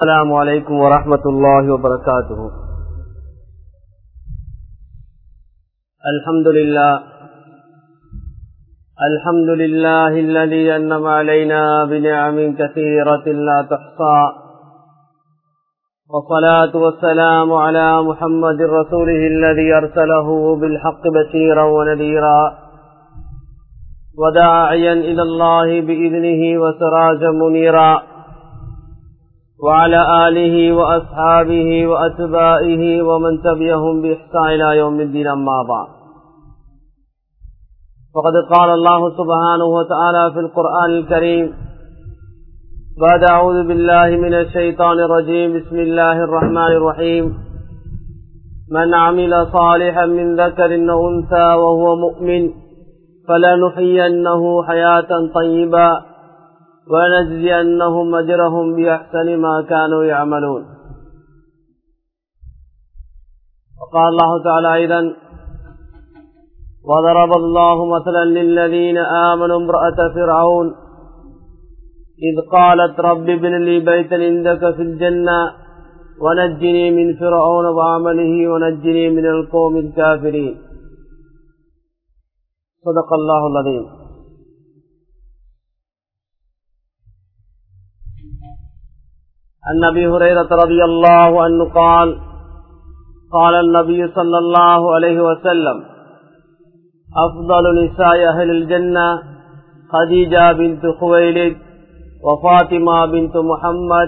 السلام عليكم ورحمة الله وبركاته الحمد لله الحمد لله الذي أنم علينا بنعم كثيرة لا تحصى والصلاة والسلام على محمد رسوله الذي أرسله بالحق بشيرا ونذيرا وداعيا إلى الله بإذنه وسراجا منيرا وعلى آله وأصحابه وأتبائه ومن تبعهم بإحسان إلى يوم الدين أما بعد فقد قال الله سبحانه وتعالى في القرآن الكريم بعد أعوذ بالله من الشيطان الرجيم بسم الله الرحمن الرحيم من عمل صالحا من ذكر أو أنثى وهو مؤمن فلنحيينه حياة طيبة ونجزينهم أجرهم بأحسن ما كانوا يعملون وقال الله تعالى أيضا وضرب الله مثلا للذين آمنوا امرأة فرعون إذ قالت رب ابن لي بيتا عندك في الجنة ونجني من فرعون وعمله ونجني من القوم الكافرين صدق الله العظيم عن ابي هريره رضي الله عنه قال قال النبي صلى الله عليه وسلم افضل نساء اهل الجنه خديجه بنت خويلد وفاطمه بنت محمد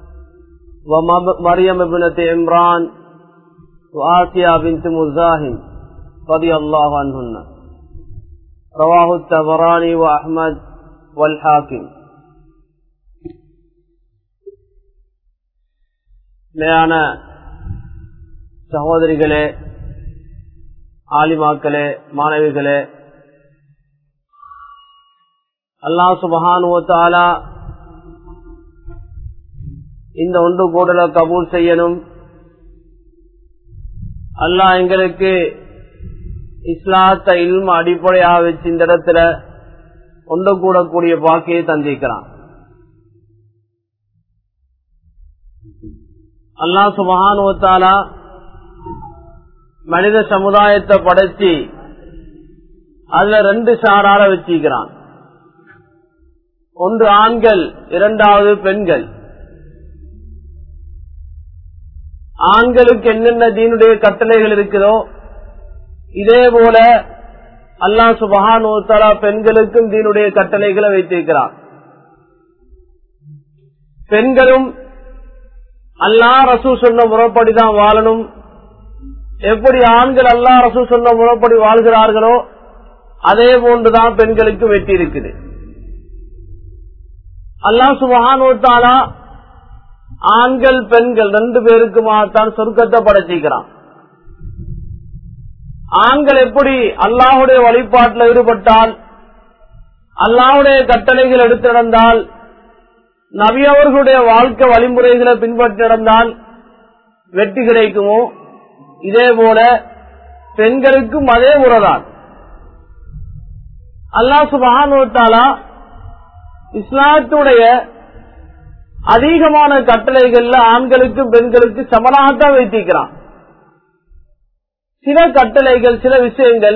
ومريم ابنه عمران وآسيا بنت مزاحم رضي الله عنهن رواه التبراني وأحمد والحاكم நிலையான சகோதரிகளே ஆலிமாக்களே மாணவிகளே அல்லா சுபஹானுவத்தாலா இந்த ஒன்று கூடல கபூல் செய்யணும் அல்லாஹ் எங்களுக்கு இஸ்லாத்த இல்ம அடிப்படையாக வச்சு இந்த இடத்துல ஒன்று கூடக்கூடிய பாக்கியை தந்திருக்கிறான் அல்லா சுபகானுவத்தாலா மனித சமுதாயத்தை படைச்சி அதுல ரெண்டு சாரார வச்சிருக்கிறான் ஒன்று ஆண்கள் இரண்டாவது பெண்கள் ஆண்களுக்கு என்னென்ன தீனுடைய கட்டளைகள் இருக்குதோ இதே போல அல்லா சுபகானுவத்தாலா பெண்களுக்கும் தீனுடைய கட்டளைகளை வைத்திருக்கிறான் பெண்களும் அல்லா ரசூ சொன்ன முறைப்படிதான் வாழணும் எப்படி ஆண்கள் அல்லா ரசூ சொன்ன முறைப்படி வாழ்கிறார்களோ அதே போன்றுதான் பெண்களுக்கு வெட்டி இருக்குது அல்லா சுபகானுவத்தாலா ஆண்கள் பெண்கள் ரெண்டு பேருக்குமாத்தான் சொர்க்கத்தை படைச்சிக்கிறான் ஆண்கள் எப்படி அல்லாஹுடைய வழிபாட்டில் ஈடுபட்டால் அல்லாஹுடைய கட்டளைகள் எடுத்து நடந்தால் நவியவர்களுடைய வாழ்க்கை வழிமுறைகளை பின்பற்றி நடந்தால் வெற்றி கிடைக்குமோ இதே போல பெண்களுக்கும் அதே முறைதான் அல்லா சுபகானுவத்தாலா இஸ்லாத்துடைய அதிகமான கட்டளைகள்ல ஆண்களுக்கும் பெண்களுக்கும் சமனாகத்தான் வைத்திருக்கிறான் சில கட்டளைகள் சில விஷயங்கள்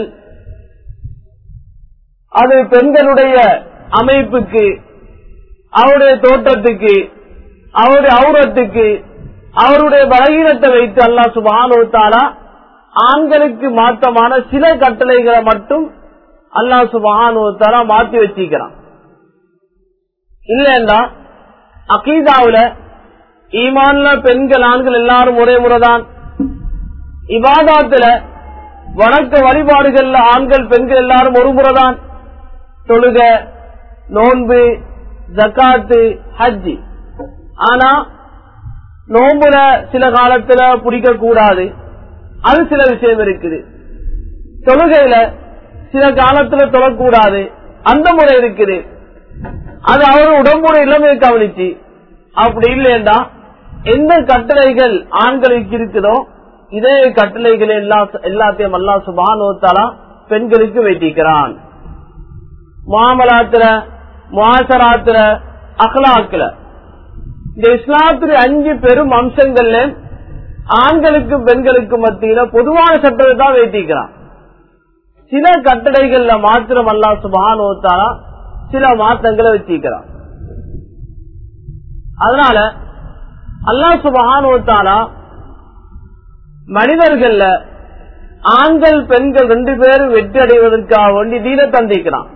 அது பெண்களுடைய அமைப்புக்கு அவருடைய தோற்றத்துக்கு அவருடைய அவுரத்துக்கு அவருடைய பலகீனத்தை வைத்து அல்லா சுபானுத்தாலா ஆண்களுக்கு மாற்றமான சில கட்டளைகளை மட்டும் அல்லா சுபானுத்தாலா மாற்றி வச்சிருக்கிறான் இல்லைன்னா அகீதாவுல ஈமான்ல பெண்கள் ஆண்கள் எல்லாரும் ஒரே முறைதான் இபாதாத்துல வணக்க வழிபாடுகள்ல ஆண்கள் பெண்கள் எல்லாரும் ஒரு முறைதான் தொழுக நோன்பு ஜக்காத்து ஹஜ்ஜி ஆனா நோம்புல சில காலத்துல பிடிக்க கூடாது அது சில விஷயம் இருக்குது தொழுகையில சில காலத்துல தொழக்கூடாது அந்த முறை இருக்குது அது அவர் உடம்புடைய இளமையை கவனிச்சு அப்படி இல்லையா எந்த கட்டளைகள் ஆண்களுக்கு இருக்குதோ இதே கட்டளைகள் எல்லா எல்லாத்தையும் அல்லா சுபானோத்தாலா பெண்களுக்கு வைத்திருக்கிறான் மாமலாத்துல முவாசராத்துல அகலாக்குல இந்த இஸ்லாத்துடைய அஞ்சு பெரும் அம்சங்கள்ல ஆண்களுக்கும் பெண்களுக்கும் மத்தியில பொதுவான சட்டத்தை தான் வைத்திருக்கிறான் சில கட்டளைகள்ல மாத்திரம் அல்லா சுபானோத்தாலா சில மாற்றங்களை வச்சிருக்கிறான் அதனால அல்லா சுபஹானுவத்தாலா மனிதர்கள்ல ஆண்கள் பெண்கள் ரெண்டு பேரும் வெற்றி அடைவதற்காக வேண்டி தீன தந்திக்கிறான்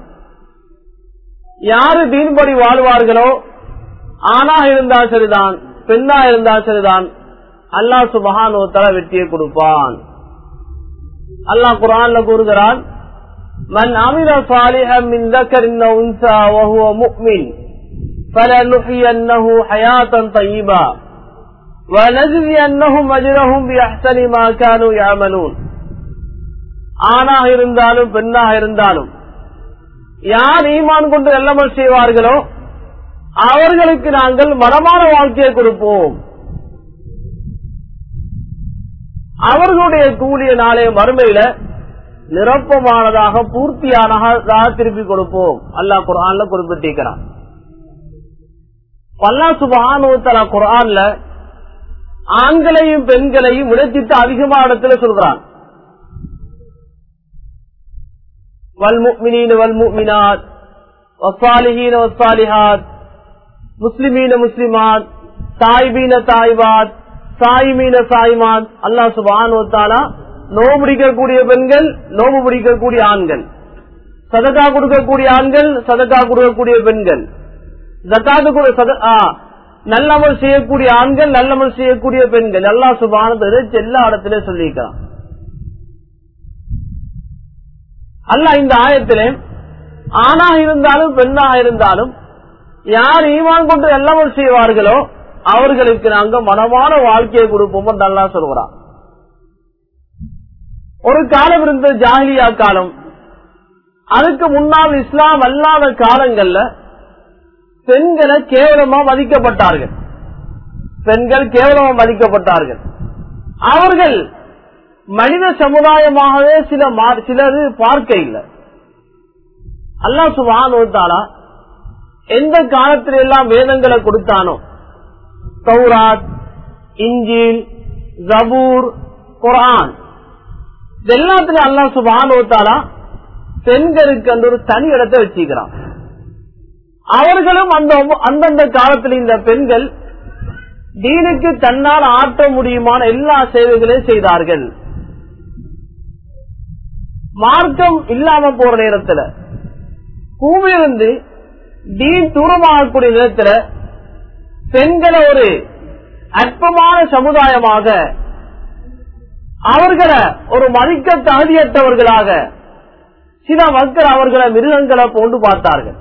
யாரு தீன்படி வாழ்வார்களோ ஆணா இருந்தால் சரிதான் பெண்ணா இருந்தால் சரிதான் அல்லாஹ் சுபஹானுவத்தாலா வெற்றியை கொடுப்பான் அல்லாஹ் குரான்ல கூறுகிறான் மன் அமில சாலிஹ மின் ذكر أو أنثى وهو مؤمن فلنحيينه حياة طيبة ونجزينهم أجرهم بأحسن ما كانوا يعملون ஆணாக இருந்தாலும் பெண்ணாக இருந்தாலும் யார் ஈமான் கொண்டு நல்லமல் செய்வார்களோ அவர்களுக்கு நாங்கள் மனமான வாழ்க்கையை கொடுப்போம் அவர்களுடைய கூடிய நாளைய மறுமையில நிரப்பமானதாக பூர்த்தியானதாக திருப்பி கொடுப்போம் அல்லாஹ் குரான்ல குறிப்பிட்டிருக்கிறான் பல்லா சுபானுத்தலா குரான்ல ஆண்களையும் பெண்களையும் விடத்திட்டு அதிகமான இடத்துல சொல்றான் வல்முக்மினீன வல்முக்மினாத் வசாலிஹீன வசாலிஹாத் முஸ்லிமீன முஸ்லிமாத் தாய்பீன தாய்பாத் சாயிமீன சாய்மான் அல்லா சுபானுவத்தாலா நோவு பிடிக்கக்கூடிய பெண்கள் நோவு பிடிக்கக்கூடிய ஆண்கள் சதக்கா கொடுக்கக்கூடிய ஆண்கள் சதக்கா கொடுக்கக்கூடிய பெண்கள் ஜக்காத்து நல்லமல் செய்யக்கூடிய ஆண்கள் நல்லமல் செய்யக்கூடிய பெண்கள் எல்லா சுபானத்தை எல்லா இடத்திலே சொல்லியிருக்கிறான் அல்ல இந்த ஆயத்திலே ஆணா இருந்தாலும் பெண்ணாக இருந்தாலும் யார் ஈமான் கொண்டு நல்லமல் செய்வார்களோ அவர்களுக்கு நாங்க மனமான வாழ்க்கையை கொடுப்போம் நல்லா சொல்கிறான் ஒரு காலம் இருந்த ஜாகிலியா காலம் அதுக்கு முன்னால் இஸ்லாம் அல்லாத காலங்கள்ல பெண்களை கேவலமா மதிக்கப்பட்டார்கள் பெண்கள் கேவலமா மதிக்கப்பட்டார்கள் அவர்கள் மனித சமுதாயமாகவே சில சிலது பார்க்க இல்லை அல்லா சுபானுத்தாலா எந்த காலத்தில எல்லாம் வேதங்களை கொடுத்தானோ தௌராத் இஞ்சில் ஜபூர் குரான் எல்லாத்திலும் அல்லா சுபானுத்தாலா பெண்களுக்கு அந்த ஒரு தனி இடத்தை வச்சுக்கிறான் அவர்களும் அந்த அந்தந்த காலத்தில் இந்த பெண்கள் தீனுக்கு தன்னால் ஆற்ற முடியுமான எல்லா சேவைகளையும் செய்தார்கள் மார்க்கம் இல்லாம போற நேரத்துல பூமியிலிருந்து தீன் தூரமாகக்கூடிய நேரத்துல பெண்களை ஒரு அற்பமான சமுதாயமாக அவர்களை ஒரு மதிக்க தகுதியற்றவர்களாக சில மக்கள் அவர்களை மிருகங்களை போன்று பார்த்தார்கள்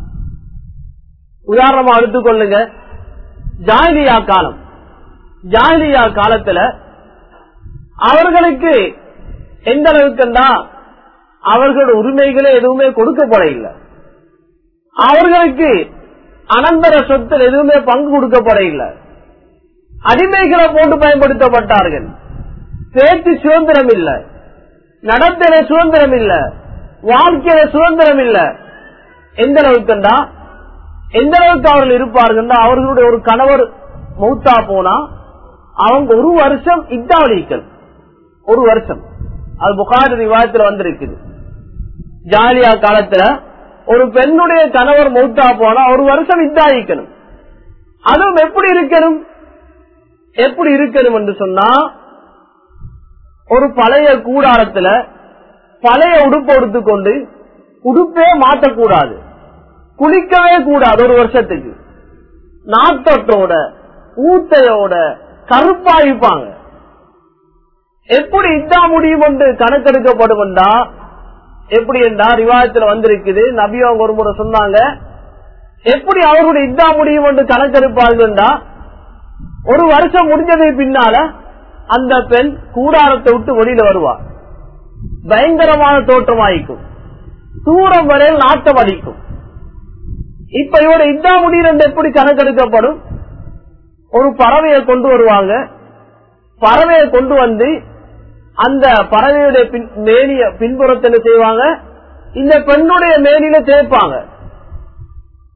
உதாரணமா எடுத்துக்கொள்ளுங்க ஜாயிலியா காலம் ஜாயிலியா காலத்துல அவர்களுக்கு எந்த அளவுக்குன்னா அவர்களோட உரிமைகளே எதுவுமே கொடுக்கப்பட இல்லை அவர்களுக்கு அனந்தர சொத்தில் எதுவுமே பங்கு கொடுக்கப்பட இல்லை அடிமைகளை போட்டு பயன்படுத்தப்பட்டார்கள் பேச்சு சுதந்திரம் இல்ல நடத்தின சுதந்திரம் இல்ல வாழ்க்கையில சுதந்திரம் இல்ல எந்த அளவுக்குண்டா எந்த அளவுக்கு அவர்கள் இருப்பார்கள் அவர்களுடைய ஒரு கணவர் மௌத்தா போனா அவங்க ஒரு வருஷம் இத்தாவளிக்கல் ஒரு வருஷம் அது புகாரி விவாதத்தில் வந்திருக்குது ஜாலியா காலத்துல ஒரு பெண்ணுடைய கணவர் மௌத்தா போனா ஒரு வருஷம் இத்தாயிக்கணும் அதுவும் எப்படி இருக்கணும் எப்படி இருக்கணும் என்று சொன்னா ஒரு பழைய கூடாரத்துல பழைய உடுப்பு எடுத்துக்கொண்டு உடுப்பே மாற்றக்கூடாது குளிக்கவே கூடாது ஒரு வருஷத்துக்கு நாத்தோட்டோட ஊத்தையோட கருப்பாயிப்பாங்க எப்படி இதா முடியும் என்று கணக்கெடுக்கப்படும் எப்படி என்றா ரிவாயத்தில் வந்திருக்குது நபி அவங்க ஒரு முறை சொன்னாங்க எப்படி அவர்களுடைய இதா முடியும் என்று கணக்கெடுப்பார்கள்டா ஒரு வருஷம் முடிஞ்சதை பின்னால அந்த பெண் கூடாரத்தை விட்டு வெளியில வருவார் பயங்கரமான தோற்றமாயிக்கும் தூரம் வரையில் நாட்டம் அடிக்கும் இப்ப இவர இதா முடியும் எப்படி கணக்கெடுக்கப்படும் ஒரு பறவையை கொண்டு வருவாங்க பறவையை கொண்டு வந்து அந்த பறவையுடைய மேனிய பின்புறத்தில் செய்வாங்க இந்த பெண்ணுடைய மேனியில சேர்ப்பாங்க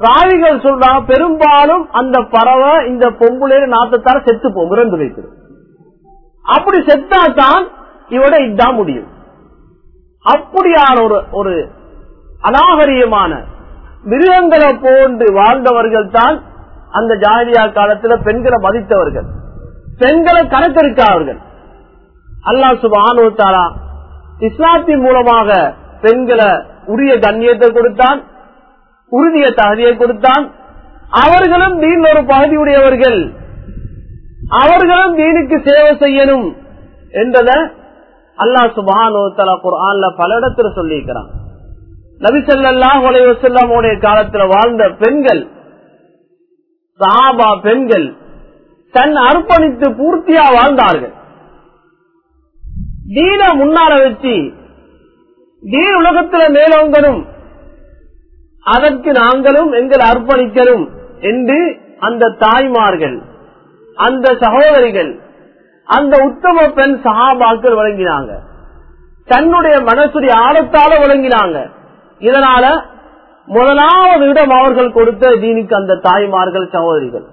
ராவிகள் சொல்றாங்க பெரும்பாலும் அந்த பறவை இந்த பொம்புலேரு நாத்தத்தால செத்து போகும் இறந்து வைக்கிறது அப்படி செத்தாதான் இவட இதான் முடியும் அப்படியான ஒரு ஒரு அநாகரியமான மிருகங்களை போன்று வாழ்ந்தவர்கள் தான் அந்த ஜாதியா காலத்துல பெண்களை மதித்தவர்கள் பெண்களை கணக்கெடுக்காதவர்கள் அல்லாஹ் சுபானு தாலா இஸ்லாத்தின் மூலமாக பெண்களை உரிய கண்ணியத்தை கொடுத்தான் உறுதிய தகுதியை கொடுத்தான் அவர்களும் தீன் ஒரு பகுதியுடையவர்கள் அவர்களும் தீனுக்கு சேவை செய்யணும் என்றத அல்லாஹ் சுபானு தலா குர்ஆன்ல பல இடத்துல சொல்லியிருக்கிறான் நபிசல்லாஹ் உடைய காலத்துல வாழ்ந்த பெண்கள் சாபா பெண்கள் தன் அர்ப்பணித்து பூர்த்தியா வாழ்ந்தார்கள் தீன முன்னால வச்சு தீன் உலகத்துல மேலோங்கணும் அதற்கு நாங்களும் எங்கள் அர்ப்பணிக்கணும் என்று அந்த தாய்மார்கள் அந்த சகோதரிகள் அந்த உத்தம பெண் சகாபாக்கள் வழங்கினாங்க தன்னுடைய மனசுடைய ஆழத்தால வழங்கினாங்க இதனால முதலாவது இடம் அவர்கள் கொடுத்த தீனுக்கு அந்த தாய்மார்கள் சகோதரிகள்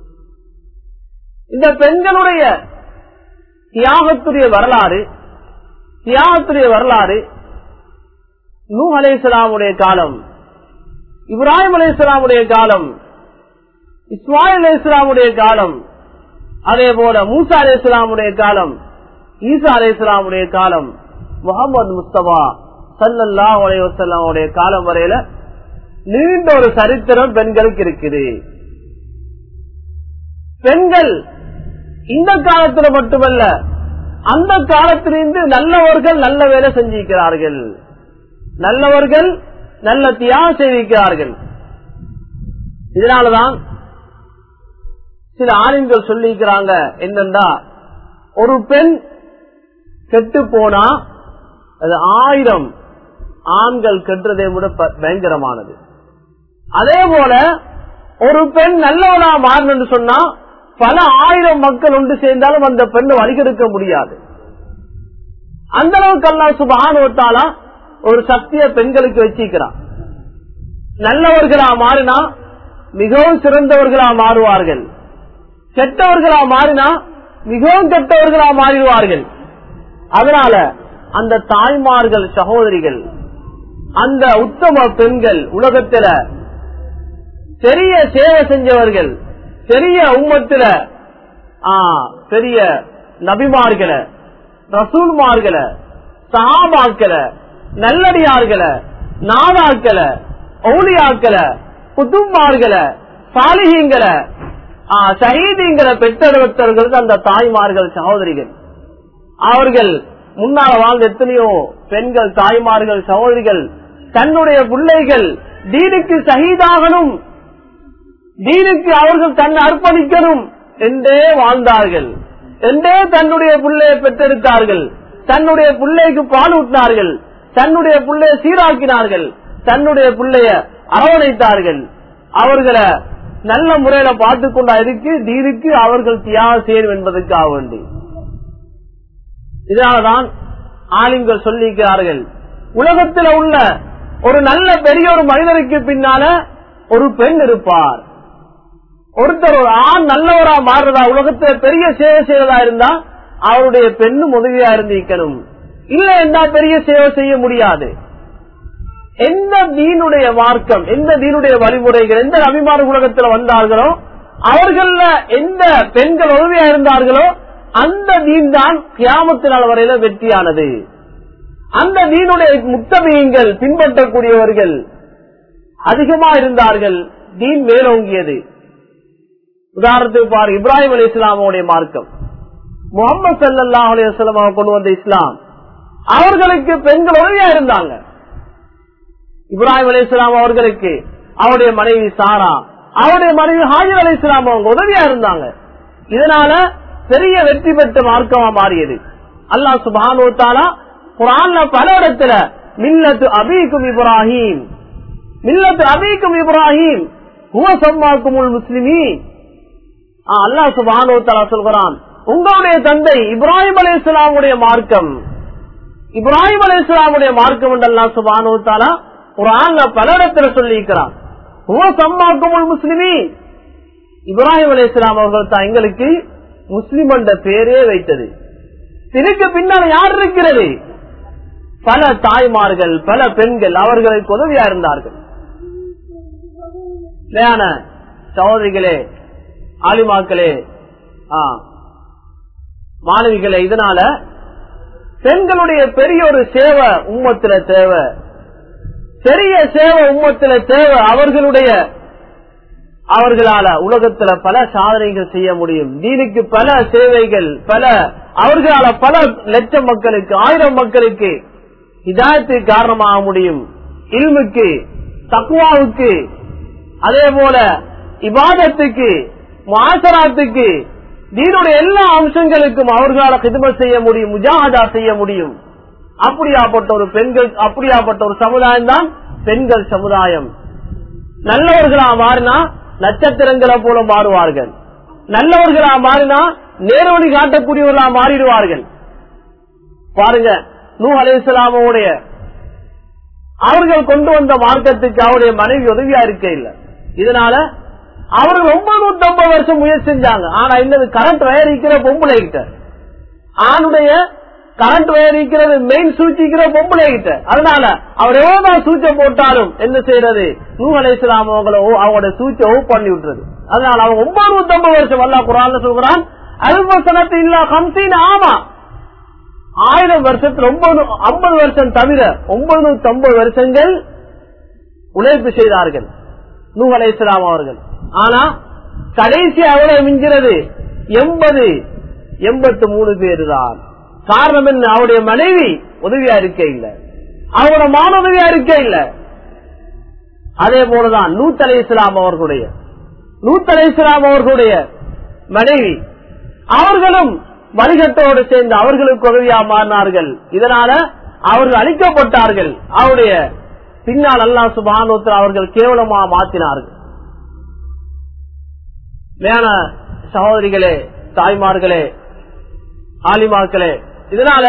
இந்த பெண்களுடைய தியாகத்துடைய வரலாறு தியாகத்துடைய வரலாறு நூ அலே இஸ்லாமுடைய காலம் இப்ராஹிம் அலி இஸ்லாமுடைய காலம் இஸ்மாயில் அலி இஸ்லாமுடைய காலம் அதே போல மூசா அலி இஸ்லாமுடைய காலம் ஈசா அலி இஸ்லாமுடைய காலம் முகமது முஸ்தபா சல்லல்லா உடைய காலம் வரையில நீண்ட ஒரு சரித்திரம் பெண்களுக்கு இருக்குது பெண்கள் இந்த காலத்துல மட்டுமல்ல அந்த காலத்திலிருந்து நல்லவர்கள் நல்ல வேலை செஞ்சிருக்கிறார்கள் நல்லவர்கள் நல்ல தியாகம் செய்திருக்கிறார்கள் இதனாலதான் சில ஆளுங்கள் சொல்லியிருக்கிறாங்க என்னன்னா ஒரு பெண் கெட்டு போனா அது ஆயிரம் ஆண்கள் கெட்டுறதை விட பயங்கரமானது அதே போல ஒரு பெண் நல்லவனா மாறணும்னு சொன்னா பல ஆயிரம் மக்கள் ஒன்று சேர்ந்தாலும் அந்த பெண்ணை வழிகெடுக்க முடியாது அந்த அளவுக்கு அல்லா சுபானுவத்தாலா ஒரு சக்திய பெண்களுக்கு வச்சிருக்கிறான் நல்லவர்களா மாறினா மிகவும் சிறந்தவர்களா மாறுவார்கள் கெட்டவர்களா மாறினா மிகவும் கெட்டவர்களா மாறிடுவார்கள் அதனால அந்த தாய்மார்கள் சகோதரிகள் அந்த உத்தம பெண்கள் உலகத்துல பெரிய சேவை செஞ்சவர்கள் பெரிய உம்மத்துல பெரிய நபிமார்களை ரசூல்மார்களை சஹாபாக்களை நல்லடியார்களை நாதாக்களை ஔலியாக்களை குதும்மார்களை சாலிகங்களை சஹீதிங்களை பெற்றெடுத்தவர்களுக்கு அந்த தாய்மார்கள் சகோதரிகள் அவர்கள் முன்னால வாழ்ந்த எத்தனையோ பெண்கள் தாய்மார்கள் சகோதரிகள் தன்னுடைய பிள்ளைகள் தீனுக்கு சகிதாகணும் தீனுக்கு அவர்கள் தன்னை அர்ப்பணிக்கணும் என்றே வாழ்ந்தார்கள் என்றே தன்னுடைய பிள்ளையை பெற்றெடுத்தார்கள் தன்னுடைய பிள்ளைக்கு பால் ஊட்டினார்கள் தன்னுடைய பிள்ளைய சீராக்கினார்கள் தன்னுடைய பிள்ளைய அரவணைத்தார்கள் அவர்களை நல்ல முறையில பார்த்து கொண்டா இருக்கு தீனுக்கு அவர்கள் தியாகம் செய்யும் என்பதற்காக வேண்டி இதனாலதான் ஆளுங்கள் சொல்லியிருக்கிறார்கள் உலகத்தில் உள்ள ஒரு நல்ல பெரிய ஒரு மனிதருக்கு பின்னால ஒரு பெண் இருப்பார் ஒருத்தர் ஒரு ஆண் நல்லவரா மாறுறதா உலகத்துல பெரிய சேவை செய்யறதா இருந்தா அவருடைய பெண்ணும் உதவியா இருந்திருக்கணும் இல்ல என்ன பெரிய சேவை செய்ய முடியாது எந்த தீனுடைய மார்க்கம் எந்த தீனுடைய வழிமுறைகள் எந்த அபிமான உலகத்துல வந்தார்களோ அவர்கள எந்த பெண்கள் உதவியா இருந்தார்களோ அந்த தீன் தான் கியாமத்தினால் வரையில வெற்றியானது அந்த தீனுடைய முத்தமியங்கள் பின்பற்றக்கூடியவர்கள் அதிகமா இருந்தார்கள் தீன் மேலோங்கியது உதாரணத்துக்கு பாரு இப்ராஹிம் அலி இஸ்லாமுடைய மார்க்கம் முகமது சல்லா அலி வஸ்லாம் கொண்டு வந்த இஸ்லாம் அவர்களுக்கு பெண்கள் உதவியா இருந்தாங்க இப்ராஹிம் அலி இஸ்லாம் அவர்களுக்கு அவருடைய மனைவி சாரா அவருடைய மனைவி ஹாஜர் அலி இஸ்லாம் அவங்க உதவியா இருந்தாங்க இதனால பெரிய வெற்றி பெற்ற மார்க்கமா மாறியது அல்லாஹ் சுபானு தாலா குரான்ல பல இடத்துல மில்லத்து அபீக்கும் இப்ராஹிம் மில்லத்து அபீக்கும் இப்ராஹிம் ஹுவ சம்மாக்கும் முஸ்லிமி அல்லாஹ் சுபானு தாலா சொல்கிறான் உங்களுடைய தந்தை இப்ராஹிம் அலி இஸ்லாமுடைய மார்க்கம் இப்ராஹிம் அலி இஸ்லாமுடைய மார்க்கம் என்று அல்லா சுபானு தாலா குரான்ல பல இடத்துல சொல்லியிருக்கிறான் சம்மாக்குமுல் முஸ்லிமி இப்ராஹிம் அலி இஸ்லாம் அவர்கள் தான் எங்களுக்கு முஸ்லிம் என்ற பேரே வைத்தது இதுக்கு பின்னால் யார் இருக்கிறது பல தாய்மார்கள் பல பெண்கள் அவர்களுக்கு உதவியா இருந்தார்கள் இல்லையான சகோதரிகளே ஆலிமாக்களே ஆ, மாணவிகளே இதனால பெண்களுடைய பெரிய ஒரு சேவை உம்மத்துல தேவை பெரிய சேவை உம்மத்துல தேவை அவர்களுடைய அவர்களால உலகத்துல பல சாதனைகள் செய்ய முடியும் தீனுக்கு பல சேவைகள் பல அவர்களால பல லட்சம் மக்களுக்கு ஆயிரம் மக்களுக்கு இதாயத்துக்கு காரணமாக முடியும் இல்முக்கு தக்குவாவுக்கு அதே போல இபாதத்துக்கு மாசராத்துக்கு தீனுடைய எல்லா அம்சங்களுக்கும் அவர்களால் கிதுமத் செய்ய முடியும் முஜாஹதா செய்ய முடியும் அப்படியாப்பட்ட ஒரு பெண்கள் அப்படியாப்பட்ட ஒரு சமுதாயம் தான் பெண்கள் சமுதாயம் நல்லவர்களா மாறினா நட்சத்திரங்களை போல மாறுவார்கள் நல்லவர்களா மாறினா நேர்வழி காட்டக்கூடியவர்களா மாறிடுவார்கள் பாருங்க நூ அலிஸ்லாமோடைய அவர்கள் கொண்டு வந்த மார்க்கத்துக்கு அவருடைய மனைவி உதவியா இருக்க இல்ல இதனால அவர்கள் ரொம்ப நூத்தி ஐம்பது வருஷம் முயற்சி செஞ்சாங்க ஆனா இன்னது கரண்ட் வயர் இருக்கிற பொம்பளை கிட்ட ஆணுடைய கரண்ட் வயர் இருக்கிறது மெயின் சூச்சிக்கிற பொம்பளை கிட்ட அதனால அவர் எவ்வளவுதான் சூச்சை போட்டாலும் என்ன செய்யறது நூ அலைசலாம் அவங்கள ஓ- அவங்களோட சூச்சை ஓ பண்ணி விட்டுறது அதனால அவங்க ஒன்பது நூத்தி ஐம்பது வருஷம் அல்லா குரான் சொல்கிறான் அல்வசனத்து இல்லா கம்சின் ஆமா ஆயிரம் வருஷத்துல ஒன்பது ஐம்பது வருஷம் தவிர ஒன்பது நூத்தி ஐம்பது வருஷங்கள் உழைப்பு செய்தார்கள் நூ அலைசலாம் அவர்கள் ஆனா கடைசி எவ்வளவு மிஞ்சிறது எண்பது எண்பத்து மூணு பேர் தான் காரணம் என்ன அவருடைய மனைவி உதவியா இருக்க இல்ல அவரோட மான உதவியா இருக்க இல்ல அதே போலதான் நூத் அலை இஸ்லாம் அவர்களுடைய நூத் அலை இஸ்லாம் அவர்களுடைய மனைவி அவர்களும் வணிகத்தோடு சேர்ந்து அவர்களுக்கு உதவியா மாறினார்கள் இதனால அவர்கள் அழிக்கப்பட்டார்கள் அவருடைய பின்னால் அல்லாஹ் சுபானோத்தர் அவர்கள் கேவலமா மாற்றினார்கள் மேன சகோதரிகளே தாய்மார்களே ஆலிமாக்களே இதனால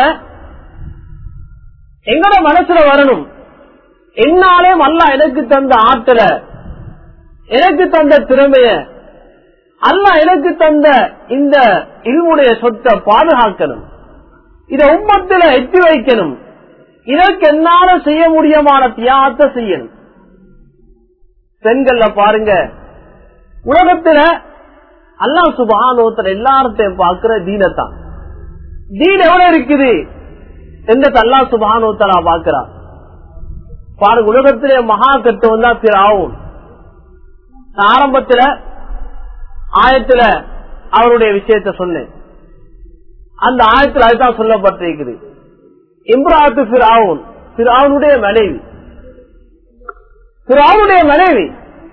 எங்களோட மனசுல வரணும் என்னாலே அல்ல எனக்கு தந்த ஆற்றல எனக்கு தந்த திறமைய அல்ல எனக்கு தந்த இந்த இல்முடைய சொத்தை பாதுகாக்கணும் இத உம்மத்துல எட்டி வைக்கணும் இதற்கு என்னால செய்ய முடியுமான தியாகத்தை செய்யணும் பெண்கள்ல பாருங்க உலகத்துல அல்லாஹ் சுபானோத்தர் எல்லார்த்தையும் பார்க்கிற தீனத்தான் தீன் எவ்வளவு இருக்குது எந்த அல்லா சுபானோத்தரா பாக்குறா பாருங்க உலகத்திலே மகா கட்டுவம் தான் திராவும் ஆரம்பத்துல ஆயத்துல அவருடைய விஷயத்த சொன்னேன் அந்த ஆயத்தில் அதுதான் சொல்லப்பட்டிருக்குது இம்ராத்து பிராவுன் பிராவுனுடைய மனைவி பிராவுனுடைய மனைவி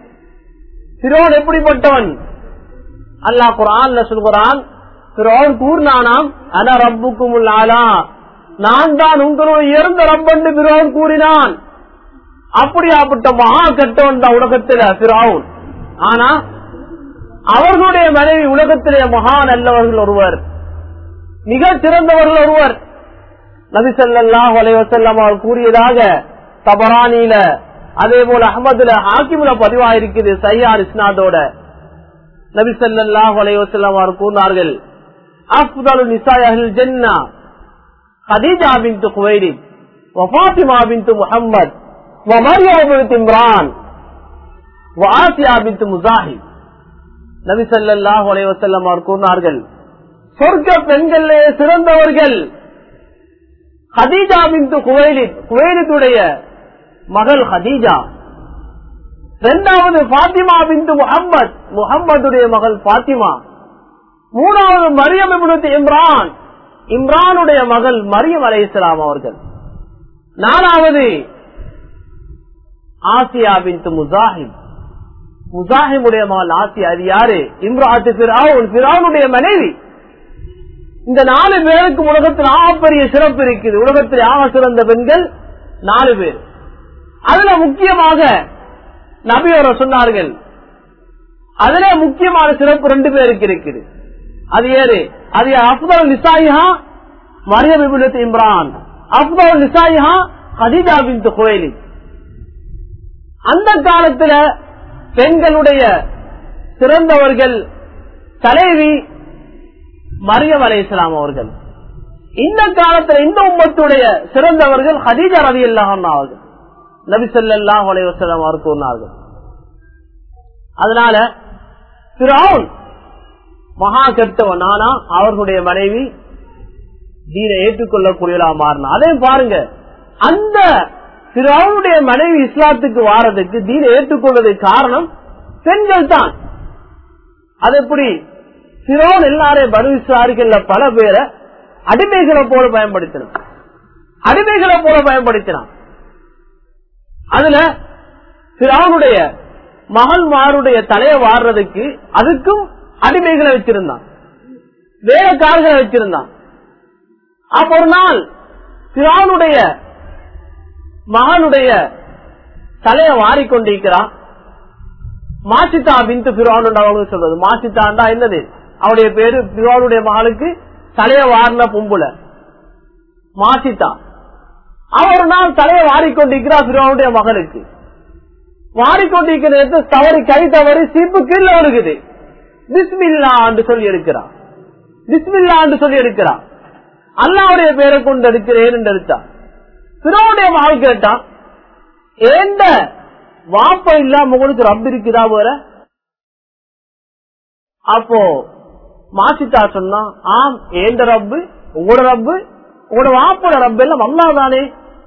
பிரோன் எப்படிப்பட்டவன் அல்லாஹ் குரான்ல சொல்கிறான் பிரோன் கூறினானாம் அன ரப்புக்கும் ஆலா நான் தான் உங்களுடைய இறந்த ரப்பண்டு பிரோன் கூறினான் அப்படியாப்பட்ட மகா கட்டவன் தான் உலகத்தில பிராவுன் ஆனா அவர்களுடைய மனைவி உலகத்திலே மகா நல்லவர்கள் ஒருவர் மிக சிறந்தவர்கள் ஒருவர் நபிசல்லாஹ் அலைவசல்லம் அவர் கூறியதாக தபரானியில அதே போல அஹமதுல ஹாக்கிமுல பதிவாயிருக்குது சையார் இஸ்னாதோட நபிசல்லாஹ் அலைவசல்லம் அவர் கூறினார்கள் அஃப்தலு நிசாய் அஹ்ல் ஜன்னா خديجة بنت خويلد وفاطمة بنت محمد ومريم بنت عمران وآسيا بنت مزاحم நபி ஸல்லல்லாஹு அலைஹி வஸல்லம் அவர் கூறினார்கள் சொர்க்க பெண்களே சிறந்தவர்கள் ஹதீஜா பின்து குவைலித் குவைலித்துடைய மகள் ஹதீஜா இரண்டாவது பாத்திமா பின்து முகம்மது முகம்மதுடைய மகள் பாத்திமா மூணாவது மரியம் இப்னு இம்ரான் இம்ரானுடைய மகள் மரியம் அலை இஸ்லாம் அவர்கள் நாலாவது ஆசியா பின்து முசாஹிம் முசாஹிமுடைய மகள் ஆசியா அது யாரு இம்ராத்து பிராவுன் பிராவுனுடைய மனைவி இந்த நாலு பேருக்கு உலகத்தில் ஆகப்பெரிய சிறப்பு இருக்குது உலகத்தில் ஆக சிறந்த பெண்கள் நாலு பேர் அதுல முக்கியமாக நபியோர சொன்னார்கள் அதுல முக்கியமான சிறப்பு ரெண்டு பேருக்கு இருக்குது அது ஏறு அது அப்தல் நிசாயிஹா மரியம் இபுலத் இம்ரான் அப்தல் நிசாயிஹா ஹதீஜா பின் குவைலி அந்த காலத்துல பெண்களுடைய சிறந்தவர்கள் தலைவி மரியம் அலை இஸ்லாம் அவர்கள் இந்த காலத்துல இந்த உம்மத்துடைய சிறந்தவர்கள் ஹதீஜா ரவி அவர்கள் நபி சொல்லாஹ் அலைவசலம் அவர் கூறினார்கள் அதனால பிறவுன் மகா கெட்டவன் ஆனா அவர்களுடைய மனைவி தீனை ஏற்றுக்கொள்ளக்கூடியவளா மாறினா அதையும் பாருங்க அந்த பிறவுடைய மனைவி இஸ்லாத்துக்கு வாரதுக்கு தீனை ஏற்றுக்கொள்வதற்கு காரணம் பெண்கள் தான் அது எப்படி பிறோன் எல்லாரையும் பனு விசாரிக்கல பல பேரை அடிமைகளை போல பயன்படுத்தினான் அடிமைகளை போல பயன்படுத்தினான் அதுல பிறவனுடைய மகன்மாருடைய தலையை வாடுறதுக்கு அதுக்கும் அடிமைகளை வச்சிருந்தான் வேலைக்காரர்களை வச்சிருந்தான் அப்ப ஒரு நாள் பிறவனுடைய மகனுடைய தலையை வாரிக்கொண்டிருக்கிறான் மாசித்தா பிந்து பிறவான் அவங்க சொல்றது மாசித்தாண்டா என்னது அவருடைய பேரு பிறவானுடைய மகளுக்கு தலைய வாரின பொம்புல மாசித்தா அவன் ஒரு நாள் தலையை வாரிக்கொண்டிருக்கிறார் பிறவானுடைய மகனுக்கு வாரிக்கொண்டிருக்கிற நேரத்தில் தவறி கை தவறி சீப்பு கீழே வருகுது பிஸ்மில்லா என்று சொல்லி எடுக்கிறான் பிஸ்மில்லா என்று சொல்லி எடுக்கிறான் அல்லாவுடைய பேரை கொண்டு எடுக்கிறேன் என்று எடுத்தான் பிறவுடைய மகள் கேட்டான் ஏந்த வாப்ப இல்லாம உங்களுக்கு ரப் இருக்குதா வேற அப்போ மாசித்தா சொன்னா ஆம் ஏந்த ரப்பு உங்களோட ரப்பு உங்களோட வாப்போட ரப்பு எல்லாம் அல்லாதானே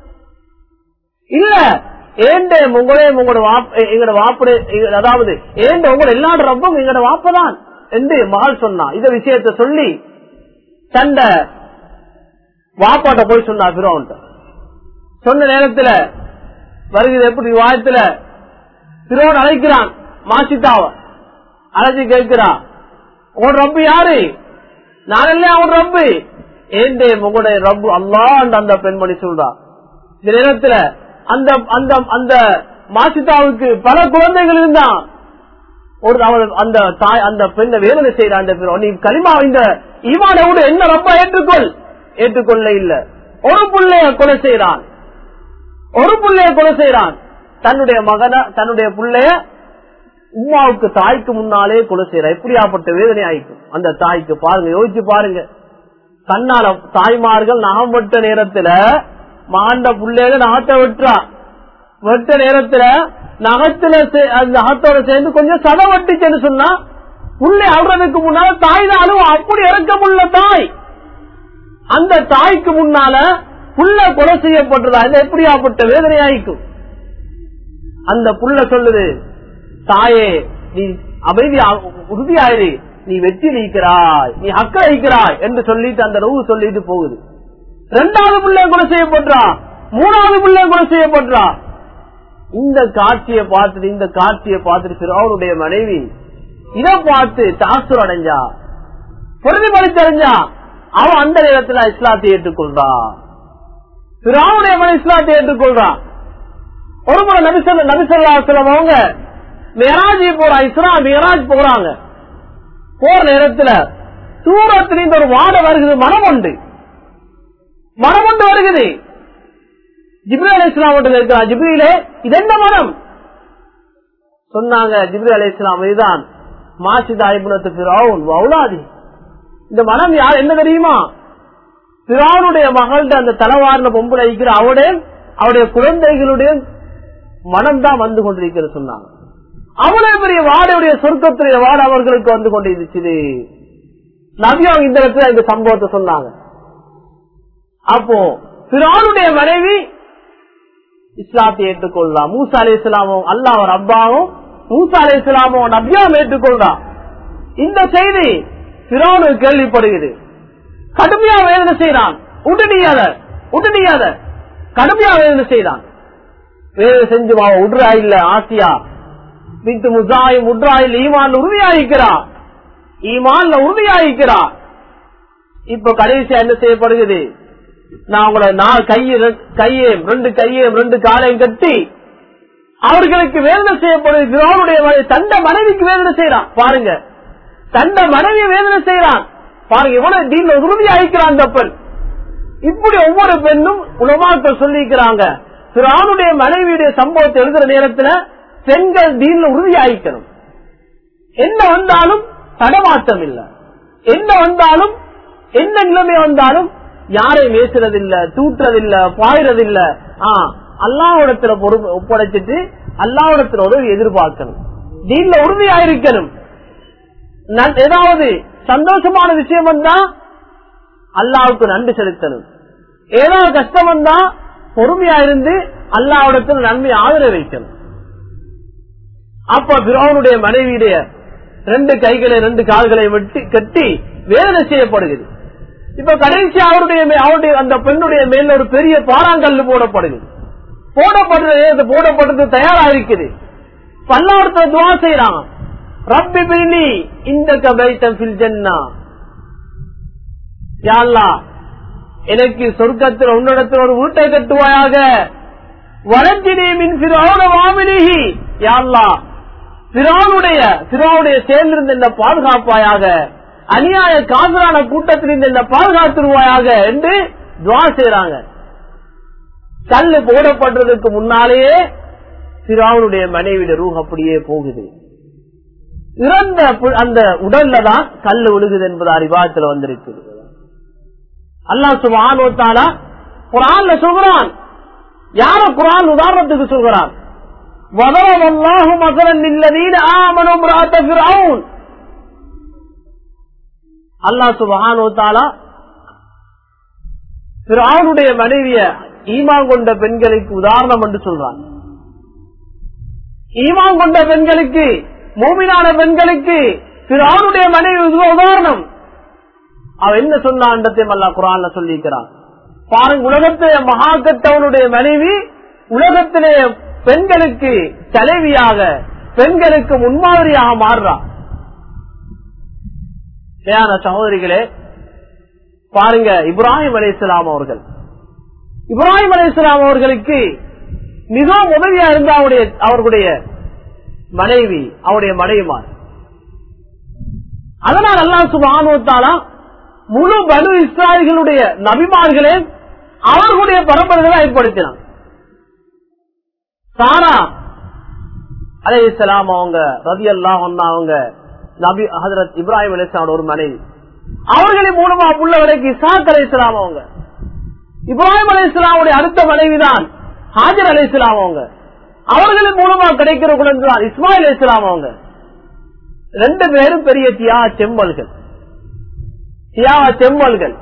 இல்ல ஏண்ட உங்களே உங்களோட வாப்ப எங்களோட வாப்பட அதாவது ஏண்ட உங்களோட எல்லா ரப்பும் எங்களோட வாப்பதான் என்று மகள் சொன்னா இந்த விஷயத்த சொல்லி தண்ட வாப்பாட்ட போய் சொன்னா பிறவன்ட்ட சொன்ன நேரத்துல வருகிறது எப்படி வாயத்துல பிறோன் அழைக்கிறான் மாசித்தாவ அழைச்சி கேட்கிறான் உன் ரப்பு யாரு நான் இல்ல அவன் ரப்பு ஏண்டே உங்களுடைய ரப்பு அல்லா அந்த பெண்மணி சொல்றா இந்த நேரத்துல அந்த அந்த அந்த மாசித்தாவுக்கு பல குழந்தைகள் இருந்தான் ஒரு அவள் அந்த தாய் அந்த பெண்ணை வேதனை செய்யற அந்த பெண் நீ களிமா இந்த ஈவானோடு என்ன ரப்பா ஏற்றுக்கொள் ஏற்றுக்கொள்ள இல்ல ஒரு பிள்ளைய கொலை செய்யறான் ஒரு பிள்ளைய கொலை செய்யறான் தன்னுடைய மகன தன்னுடைய பிள்ளைய உமாவுக்கு தாய்க்கு முன்னாலே கொலை செய்யற எப்படியாப்பட்ட வேதனை ஆயிக்கும் அந்த தாய்க்கு பாருங்க யோசிச்சு பாருங்க கண்ணால தாய்மார்கள் நகம் வெட்ட நேரத்துல மாண்ட பிள்ளைக நகத்தை வெட்டுறா வெட்ட நேரத்துல நகத்துல அந்த நகத்தோட சேர்ந்து கொஞ்சம் சத வெட்டுச்சுன்னு சொன்னா புள்ளை அழுறதுக்கு முன்னால தாய் தான் அழுவ அப்படி இறக்கமுள்ள தாய் அந்த தாய்க்கு முன்னால புள்ள கொலை செய்யப்பட்டதா இது எப்படியாப்பட்ட வேதனை ஆயிக்கும் அந்த புள்ள சொல்லுது தாயே நீ அமைதி உறுதியாயிரு நீ வெற்றி நீக்கிறாய் நீ அக்க வைக்கிறாய் என்று சொல்லிட்டு அந்த ரவு சொல்லிட்டு போகுது இரண்டாவது பிள்ளை கொலை செய்யப்படுறா மூணாவது பிள்ளை கொலை செய்யப்படுறா இந்த காட்சியை பார்த்துட்டு இந்த காட்சியை பார்த்துட்டு அவனுடைய மனைவி இதை பார்த்து தாசுர் அடைஞ்சா பிரதிபலித்தறிஞ்சா அவன் அந்த நேரத்தில் இஸ்லாத்தை ஏற்றுக்கொள்றான் பிராவுடைய மன இஸ்லாத்தை ஏற்றுக்கொள்றான் ஒரு முறை நபிசல்ல நபிசல்லாசலம் அவங்க மேராஜி போறா இஸ்ரா மேராஜ் போறாங்க போற நேரத்துல தூரத்திலிருந்து ஒரு வாட வருகிறது மனம் உண்டு மனம் உண்டு வருகிறது ஜிப்ரி அலி இஸ்லாம் இருக்கிறா ஜிப்ரியிலே இது என்ன மனம் சொன்னாங்க ஜிப்ரி அலி இஸ்லாம் இதுதான் மாசிதா இபுனத்து பிராவுன் வவுலாதி இந்த மனம் யார் என்ன தெரியுமா பிராவுனுடைய மகள்கிட்ட அந்த தலைவாரின பொம்பளை இருக்கிற அவருடைய அவருடைய குழந்தைகளுடைய மனம் தான் வந்து கொண்டிருக்கிறது சொன்னாங்க அவ்வளவு பெரிய வாடையுடைய சொர்க்கத்துடைய வாடு அவர்களுக்கு வந்து கொண்டிருச்சு நபியம் இந்த இடத்துல இந்த சம்பவத்தை சொன்னாங்க அப்போ பிறானுடைய மனைவி இஸ்லாத்தை ஏற்றுக்கொள்ளலாம் மூசா அலி இஸ்லாமும் அல்லாவர் அப்பாவும் மூசா அலி இஸ்லாமும் நபியாவும் ஏற்றுக்கொள்றான் இந்த செய்தி பிறோனு கேள்விப்படுகிறது கடுமையா வேதனை செய்யறான் உடனடியாத உடனடியாத கடுமையா வேதனை செய்யறான் வேதனை செஞ்சு உட்ரா இல்ல ஆசியா பித்து முசாயும் உட்ரா இல்ல ஈமான் உறுதியாயிருக்கிறா ஈமான்ல உறுதியாயிருக்கிறா இப்ப கடைசியா என்ன செய்யப்படுகிறது நான் உங்களை நான் கையை கையையும் ரெண்டு கையையும் ரெண்டு காலையும் கட்டி அவர்களுக்கு வேதனை செய்யப்படுது அவருடைய தண்ட மனைவிக்கு வேதனை செய்யறான் பாருங்க தண்ட மனைவி வேதனை செய்யறான் பாருங்க இவ்வளவு தீன்ல உறுதி அழிக்கிறான் அந்த பெண் இப்படி ஒவ்வொரு பெண்ணும் உலமாக்கள் சொல்லிக்கிறாங்க பிறானுடைய மனைவியுடைய சம்பவத்தை எழுதுற நேரத்துல பெண்கள் தீன்ல உறுதியாயிக்கணும் என்ன வந்தாலும் தடமாட்டம் இல்ல என்ன வந்தாலும் என்ன நிலைமை வந்தாலும் யாரையும் பேசுறதில்ல தூட்டுறதில்ல பாயிறதில்ல ஆஹ் அல்லாவிடத்துல பொறுப்பு ஒப்படைச்சிட்டு அல்லாவிடத்துல உதவி எதிர்பார்க்கணும் தீன்ல உறுதியாயிருக்கணும் நன்- ஏதாவது சந்தோஷமான விஷயம் வந்தா அல்லாவுக்கு நன்றி செலுத்தணும் ஏதாவது கஷ்டம் வந்தா பொறுமையா இருந்து அல்லாவிடத்தில் நன்மை ஆதரவு வைக்கணும் அப்ப பிறவனுடைய மனைவியுடைய ரெண்டு கைகளை ரெண்டு கால்களை வெட்டி கட்டி வேதனை செய்யப்படுகிறது இப்ப கடைசி அவருடைய மே- அவருடைய அந்த பெண்ணுடைய மேல ஒரு பெரிய பாறாங்கல்லு போடப்படுகிறது போடப்படுறது போடப்படுறது தயாரா இருக்குது பல்லாவரத்துல துவா செய்யறான் ரப்பி பிரினி இந்த கபைத்தம் ஃபில் ஜன்னா யா அல்லாஹ், எனக்கு சொர்க்கத்தில் உன்னிடத்தில் ஒரு வீட்டை கட்டுவாயாக வளர்ச்சினே மின் பிறோட வாமினிகி யாழ்லா பிறோனுடைய பிறோனுடைய சேர்ந்திருந்த என்ன பாதுகாப்பாயாக அநியாய காதலான கூட்டத்திலிருந்து என்ன பாதுகாத்துருவாயாக என்று துவா செய்றாங்க கல்லு போடப்படுறதுக்கு முன்னாலேயே பிறாவுடைய மனைவிட ரூஹ் அப்படியே போகுது இறந்த பு- அந்த உடல்ல தான் கல்லு விழுகுது என்பது அறிவாயத்தில் வந்திருக்குது அல்லாஹ் சுபானோ தாலா குரான்ல சொல்கிறான் யார குரான் உதாரணத்துக்கு சொல்கிறான் وَضَرَبَ اللَّهُ مَثَلًا لِلَّذِينَ آمَنُوا امْرَأَتَ فِرْعَوْنَ அல்லாஹ் சுப்ஹானஹு வ தஆலா ஃபிரௌனுடைய மனைவிய ஈமான் கொண்ட பெண்களுக்கு உதாரணம் என்று சொல்றான் ஈமான் கொண்ட பெண்களுக்கு மூமினான பெண்களுக்கு ஃபிரௌனுடைய மனைவி உத- உதாரணம் அவன் என்ன சொன்னான்றதையும் அல்லாஹ் குரான்ல சொல்லியிருக்கிறான் பாருங்க உலகத்திலே மகாகத்தவனுடைய மனைவி உலகத்திலே பெண்களுக்கு தலைவியாக பெண்களுக்கு முன்மாதிரியாக மாறுறான் ஏயான சகோதரிகளே பாருங்க இப்ராஹிம் அலைஹிஸ்ஸலாம் அவர்கள் இப்ராஹிம் அலைஹிஸ்ஸலாம் அவர்களுக்கு மிகவும் உதவியா இருந்த அவருடைய அவர்களுடைய மனைவி அவருடைய மனைவிமார் அதனால் அல்லாஹ் சுபானுவத்தாலா முழு பனு இஸ்ராயல்களுடைய நபிமார்களே அவர்களுடைய பரம்பரைகளை ஏற்படுத்தினான் சாரா அலை இஸ்லாம் அவங்க ரதி அல்லாஹ் அவங்க நபி ஹதரத் இப்ராஹிம் அலிஸ்லாமோட ஒரு மனைவி அவர்களின் மூலமா புள்ளவரைக்கு இசாக் அலை இஸ்லாம் அவங்க இப்ராஹிம் அலை இஸ்லாமுடைய அடுத்த மனைவிதான் ஹாஜர் அலை இஸ்லாம் அவங்க அவர்களின் மூலமா கிடைக்கிற குழந்தை தான் இஸ்மாயில் அலை இஸ்லாம் அவங்க ரெண்டு பேரும் பெரிய தியா செம்மல்கள் தியா செம்மல்கள்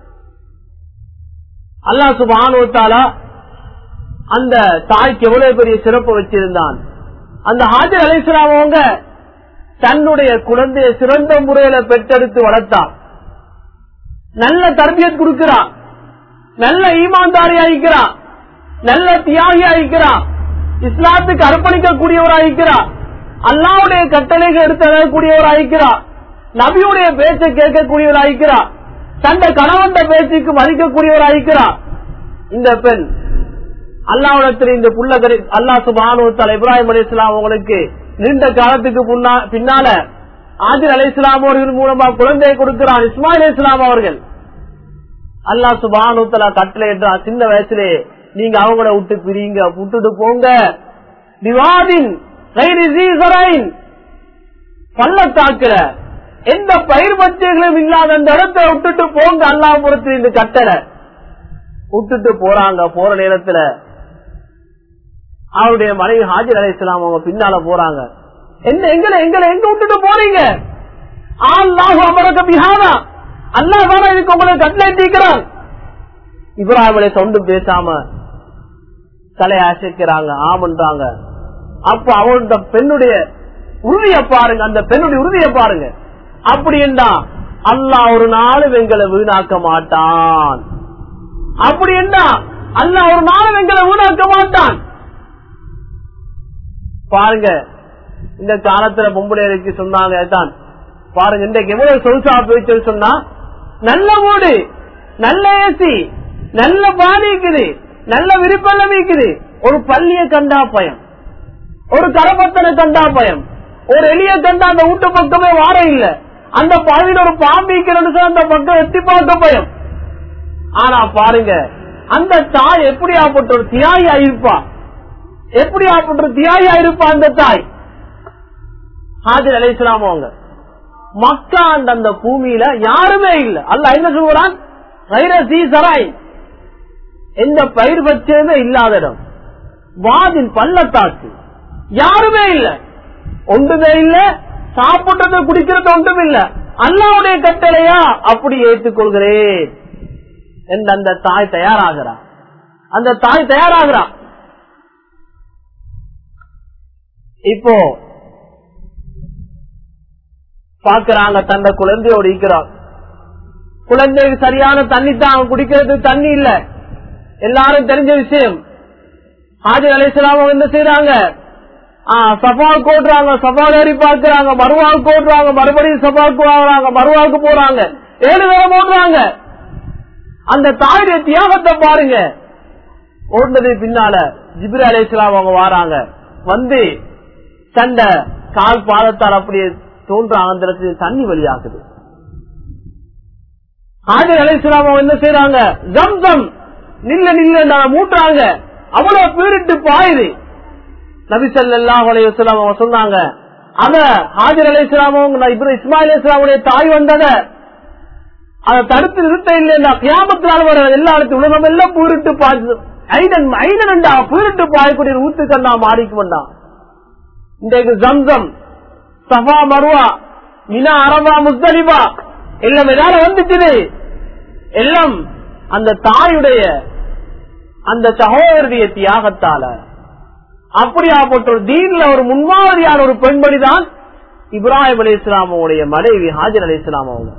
அல்லாஹ் சுபானுவத்தாலா அந்த தாய்க்கு எவ்வளவு பெரிய சிறப்பு வச்சிருந்தான் அந்த ஹாஜர் அலிஸ்லாம் அவங்க தன்னுடைய குழந்தையை சிறந்த முறையில பெற்றெடுத்து வளர்த்தான் நல்ல தர்பியத் கொடுக்கிறான் நல்ல ஈமான்தாரி ஆயிக்கிறான் நல்ல தியாகி ஆயிக்கிறான் இஸ்லாத்துக்கு அர்ப்பணிக்கக்கூடியவராயிருக்கிறார் அல்லாவுடைய கட்டளைகள் எடுத்தக்கூடியவராயிருக்கிறார் நபியுடைய பேச்சை கேட்கக்கூடியவராயிருக்கிறார் தந்த கணவன் பேச்சுக்கு மதிக்கக்கூடியவராயிருக்கிறார் இந்த பெண் அல்லாவிடத்தில் இந்த புள்ளகரி அல்லா சுபானுத்தால் இப்ராஹிம் அலி இஸ்லாம் அவங்களுக்கு நீண்ட காலத்துக்கு முன்னா- பின்னால ஆதிர் அலி இஸ்லாம் அவர்கள் மூலமா குழந்தையை கொடுக்கிறான் இஸ்மாயில் அலி இஸ்லாம் அவர்கள் அல்லா சுபானுத்தலா கட்டளை என்றான் சின்ன வயசுலே நீங்க அவங்கள விட்டு பிரிங்க விட்டுட்டு போங்க திவாதின் பள்ளத்தாக்குற எந்த பயிர் பச்சைகளும் இல்லாத அந்த இடத்தை விட்டுட்டு போங்க அல்லாபுரத்தில் இந்த கட்டளை விட்டுட்டு போறாங்க போற நேரத்துல அவருடைய மனைவி ஹாஜர் அலையாம் அவங்க பின்னால போறாங்க என்ன எங்களை எங்களை எங்க விட்டுட்டு போறீங்க அல்லாஹ் அமரக பிஹாரா அல்லாஹ் தானே இதுக்கு உங்களை கட்டளைட்டிக்கிறான் இப்ராஹிம் அலை சொண்டு பேசாம தலையை அசைக்கிறாங்க ஆமன்றாங்க அப்ப அவன் பெண்ணுடைய உறுதியை பாருங்க அந்த பெண்ணுடைய உறுதியை பாருங்க அப்படி என்றா அல்லாஹ் ஒரு நாளும் எங்களை வீணாக்க மாட்டான் அப்படி என்ன அல்ல ஒரு நாளும் எங்களை வீணாக்க மாட்டான் பாருங்க இந்த காலத்துல பொம்பளைக்கு சொன்னாங்க தான் பாருங்க இன்றைக்கு எவ்வளவு சொலுசா போயிடுச்சுன்னு சொன்னா நல்ல வீடு நல்ல ஏசி நல்ல பாதி இருக்குது நல்ல விருப்பம் இருக்குது ஒரு பள்ளிய கண்டா பயம் ஒரு கரபத்தனை கண்டா பயம் ஒரு எளிய கண்டா அந்த வீட்டு பக்கமே வார இல்ல அந்த பகுதியில் ஒரு பாம்பு இருக்கிறது அந்த பக்கம் எட்டி பார்க்க பயம் ஆனா பாருங்க அந்த தாய் எப்படி ஆப்பட்ட ஒரு தியாகி ஆயிருப்பா எப்படி அப்படின்ற தியாகியா இருப்பா அந்த தாய் ஹாஜர் அலை இஸ்லாம் அவங்க மக்கா அந்த அந்த பூமியில யாருமே இல்ல அல்ல என்ன சொல்றான் சராய் எந்த பயிர் வச்சதுமே இல்லாத இடம் வாதின் பள்ளத்தாக்கு யாருமே இல்ல ஒன்றுமே இல்ல சாப்பிடுறது குடிக்கிறது ஒன்றும் இல்ல அல்லாவுடைய கட்டளையா அப்படி ஏற்றுக்கொள்கிறேன் என்று அந்த தாய் தயாராகிறா அந்த தாய் தயாராகிறா இப்போ பாக்குறாங்க தந்த குழந்தையோடு இருக்கிறான் குழந்தைக்கு சரியான தண்ணி தான் அவன் குடிக்கிறது தண்ணி இல்ல எல்லாரும் தெரிஞ்ச விஷயம் ஹாஜர் அலிஸ்லாம் என்ன செய்யறாங்க சபால் கோட்டுறாங்க சபால் ஏறி பார்க்கிறாங்க மறுவாள் கோட்டுறாங்க மறுபடியும் சபாவுக்கு வாங்குறாங்க மறுவாளுக்கு போறாங்க ஏழு பேரை போடுறாங்க அந்த தாயுடைய தியாகத்தை பாருங்க ஓடுனது பின்னால ஜிபிர் அலி இஸ்லாம் அவங்க வாராங்க வந்து சண்டை கால் பாதத்தால் அப்படியே தோன்றாங்க அந்த இடத்துல தண்ணி வழியாக்குது ஹாஜர் அலி இஸ்லாம் அவங்க என்ன செய்யறாங்க ஜம் ஜம் நில்ல நில்ல மூட்டுறாங்க அவ்வளவு பீரிட்டு பாயுது நபிசல்லா அலையம் அவங்க சொன்னாங்க அத ஹாஜர் அலி இஸ்லாம இஸ்மாயில் இஸ்லாமுடைய தாய் வந்தத அதை தடுத்து நிறுத்த இல்லையா கியாமத்தினால் வர எல்லா இடத்துல உலகம் எல்லாம் பூரிட்டு பாய்ச்சு ஐடன் ஐடன்டா பூரிட்டு பாயக்கூடிய ஊத்து கண்ணா மாடிக்கு வந்தான் இன்றைக்கு Zamzam Safa Marwah Mina Arafah Muzdalifah எல்லாம் எதால வந்துச்சுது எல்லாம் அந்த தாயுடைய அந்த சகோதரிய தியாகத்தால அப்படியாப்பட்ட ஒரு தீன்ல ஒரு முன்மாதிரியான ஒரு பெண்மணிதான் இப்ராஹிம் அலி இஸ்லாமுடைய மனைவி ஹாஜர் அலி இஸ்லாம் அவங்க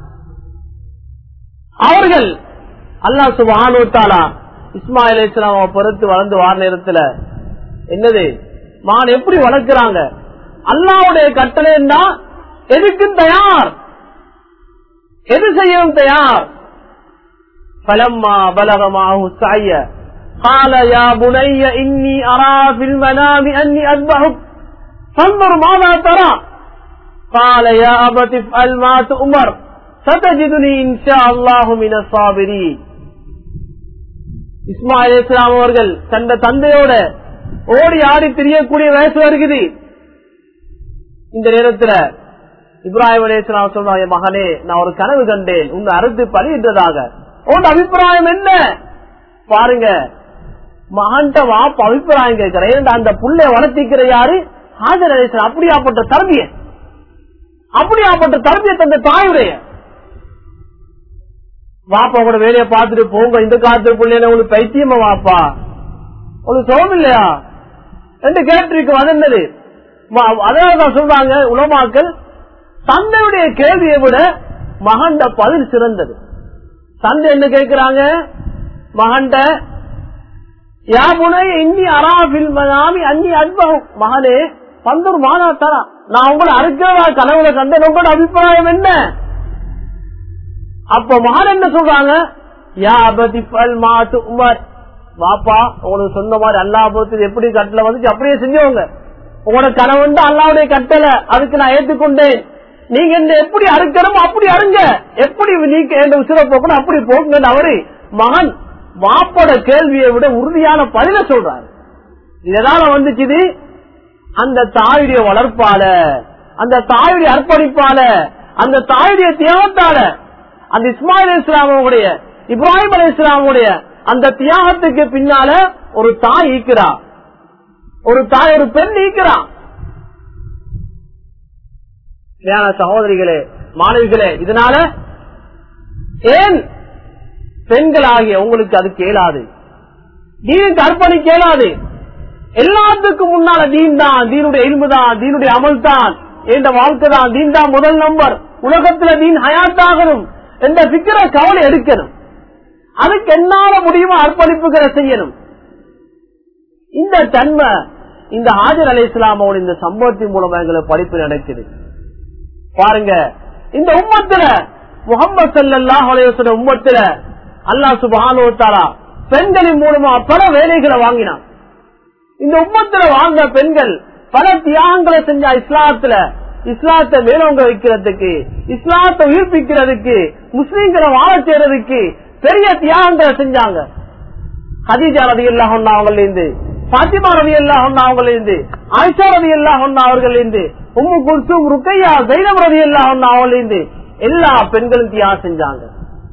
அவர்கள் அல்லா சுபானுத்தாலா இஸ்மாயில் அலி இஸ்லாம் பொறுத்து வளர்ந்து வார நேரத்துல என்னது மான் எப்படி வளர்க்கிறாங்க அல்லாவுடைய கட்டளைன்னா எதுக்கும் தயார் எது செய்யவும் தயார் பலம்மா பலகமாகு சாய قال يا بني إني أرى في المنام أني أذبحك فانظر ماذا ترى قال يا أبت افعل ما تؤمر ستجدني إن شاء الله من الصابرين இஸ்மாயில் இஸ்லாம் அவர்கள் தந்த தந்தையோட ஓடி ஆடி திரியக்கூடிய வயசு வருகிறது இந்த நேரத்துல இப்ராஹிம் அலிஸ்லாம் சொன்னாங்க மகனே நான் ஒரு கனவு கண்டேன் உங்க அறுத்து பலியிட்டதாக உங்க அபிப்பிராயம் என்ன பாருங்க மகன்ட்ட வாப்ப அபிப்பிராயம் கேட்கிறேன் அந்த புள்ளை வளர்த்திக்கிற யாரு ஹாஜர் அலிஸ்லாம் அப்படியாப்பட்ட தரபிய அப்படியாப்பட்ட தரபிய தந்த தாயுடைய வாப்பா கூட வேலையை பார்த்துட்டு போங்க இந்த காலத்து பிள்ளைங்க உங்களுக்கு பைத்தியமா வாப்பா உங்களுக்கு சோகம் இல்லையா ரெண்டு கேட்டிருக்கு வந்தது அதனாலதான் சொல்றாங்க உலமாக்கள் தந்தையுடைய கேள்வியை விட மகண்ட பதில் சிறந்தது தந்தை என்ன கேட்கிறாங்க மகண்ட யாமுனை இன்னி அராபில் மனாமி அன்னி அன்பகம் மகனே பந்தூர் மாதா தரா நான் உங்களை அறுக்கிறதா கனவுல கண்டேன் உங்களோட அபிப்பிராயம் என்ன அப்ப மகன் என்ன சொல்றாங்க யா அபதி பல் மாத்து உமர் வாப்பா உங்களுக்கு சொந்த மாதிரி அல்லா பொறுத்து எப்படி கட்டளை வந்துச்சு அப்படியே செஞ்சவங்க உங்களோட கனவுண்டு அல்லாவுடைய கட்டளை அதுக்கு நான் ஏற்றுக்கொண்டேன் நீங்க இந்த எப்படி அறுக்கிறோம் அப்படி அருங்க எப்படி நீக்க என்ற உசுர போக்கணும் அப்படி போக்குங்க அவரு மகன் வாப்போட கேள்வியை விட உறுதியான பதில சொல்றாரு இதனால வந்துச்சு அந்த தாயுடைய வளர்ப்பால அந்த தாயுடைய அர்ப்பணிப்பால அந்த தாயுடைய தியாகத்தால அந்த இஸ்மாயில் இஸ்லாமுடைய இப்ராஹிம் அலி இஸ்லாமுடைய அந்த தியாகத்துக்கு பின்னால ஒரு தாய் ஈக்கிறா ஒரு தாய் ஒரு பெண் ஈக்கிறா சகோதரிகளே மாணவிகளே இதனால ஏன் பெண்களாகிய உங்களுக்கு அது கேளாது தீனுக்கு அர்ப்பணி கேளாது எல்லாத்துக்கும் முன்னால தீன் தான் தீனுடைய இல்மு தான் தீனுடைய அமல் தான் என்ற வாழ்க்கை தான் தீன் தான் முதல் நம்பர் உலகத்துல தீன் ஹயாத்தாகணும் என்ற சிக்கிற கவலை எடுக்கணும் அதுக்கு என்னால முடியுமோ அர்ப்பணிப்புகளை செய்யணும் இந்த தன்மை இந்த ஆஜர் அலி இஸ்லாமோட இந்த சம்பவத்தின் மூலமா எங்களுக்கு படிப்பு நடக்குது பாருங்க இந்த உம்மத்துல முகமது சல்லாஹ் அலைவசன உம்மத்துல அல்லா சுபானோ தாரா பெண்களின் மூலமா பல வேலைகளை வாங்கினான் இந்த உம்மத்துல வாழ்ந்த பெண்கள் பல தியாகங்களை செஞ்சா இஸ்லாத்துல இஸ்லாத்தை மேலோங்க வைக்கிறதுக்கு இஸ்லாத்தை உயிர்ப்பிக்கிறதுக்கு முஸ்லீம்களை வாழ செய்யறதுக்கு பெரிய தியாகங்களை செஞ்சாங்க ஹதீஜா ரதி இருந்து பாத்திமா ரவி எல்லாம் அவங்கள இருந்து ஆயிஷா ரவி எல்லாம் அவர்கள் இருந்து உம்மு குல்சும் ருக்கையா ஜைனப் ரவி எல்லாம் அவங்கள இருந்து எல்லா பெண்களும் தியாகம் செஞ்சாங்க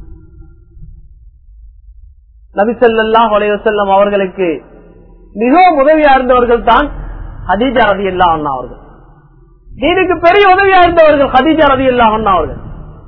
நபிசல்லாஹ் அலைவசல்லம் அவர்களுக்கு மிகவும் உதவியா இருந்தவர்கள் தான் ஹதீஜா ரதி அல்லா அண்ணா அவர்கள் தீனுக்கு பெரிய உதவியா இருந்தவர்கள் ஹதீஜா ரதி அல்லா அண்ணா அவர்கள்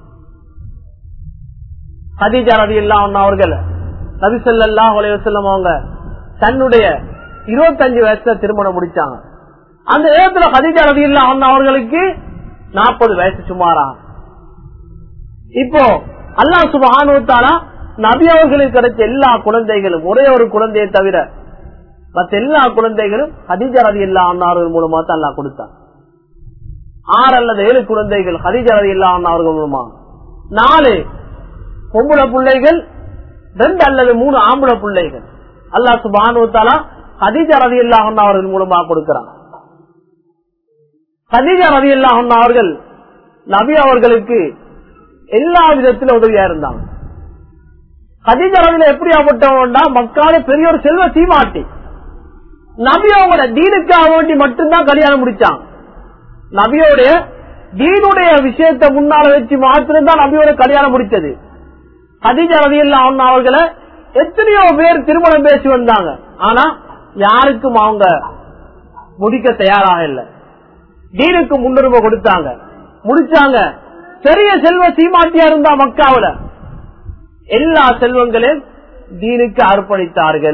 ஹதீஜா ரதி அல்லா அண்ணா அவர்கள் நபிசல்லாஹ் அலைவசல்லம் அவங்க தன்னுடைய இருபத்தஞ்சு வயசுல திருமணம் முடிச்சாங்க அந்த நேரத்துல ஹதீஜா ரதி அல்லா அண்ணா அவர்களுக்கு நாற்பது வயசு சுமாரா இப்போ அல்லாஹ் சுபானுத்தாலா நபி அவர்களுக்கு கிடைச்ச எல்லா குழந்தைகளும் ஒரே ஒரு குழந்தையை தவிர மற்ற எல்லா குழந்தைகளும் ஹதீஜா ரதி இல்லா அண்ணார்கள் மூலமா தான் அல்லா கொடுத்தார் ஆறு அல்லது ஏழு குழந்தைகள் ஹதீஜா ரதி இல்லா அண்ணார்கள் மூலமா நாலு பொம்புட பிள்ளைகள் ரெண்டு அல்லது மூணு ஆம்புட பிள்ளைகள் அல்லா சுபானுத்தாலா ஹதீஜா ரதி இல்லா அவர்கள் மூலமா கொடுக்கிறான் ஹதீஜா ரதி இல்லா அவர்கள் நபி அவர்களுக்கு எல்லா விதத்திலும் உதவியா இருந்தாங்க ஹதீஜரவில எப்படி ஆகப்பட்டவன்டா மக்கால பெரிய ஒரு செல்வ சீமாட்டி நபி அவங்களோட தீனுக்காக வேண்டி மட்டும்தான் கல்யாணம் முடிச்சாங்க நபியோடைய தீனுடைய விஷயத்தை முன்னால வச்சு மாத்திரம்தான் நபியோட கல்யாணம் முடிச்சது ஹதீஜா ரவியல்ல அவர்களை எத்தனையோ பேர் திருமணம் பேசி வந்தாங்க ஆனா யாருக்கும் அவங்க முடிக்க தயாராக இல்லை தீனுக்கு முன்னுரிமை கொடுத்தாங்க முடிச்சாங்க பெரிய செல்வ சீமாட்டியா இருந்தா மக்காவில எல்லா செல்வங்களையும் தீனுக்கு அர்ப்பணித்தார்கள்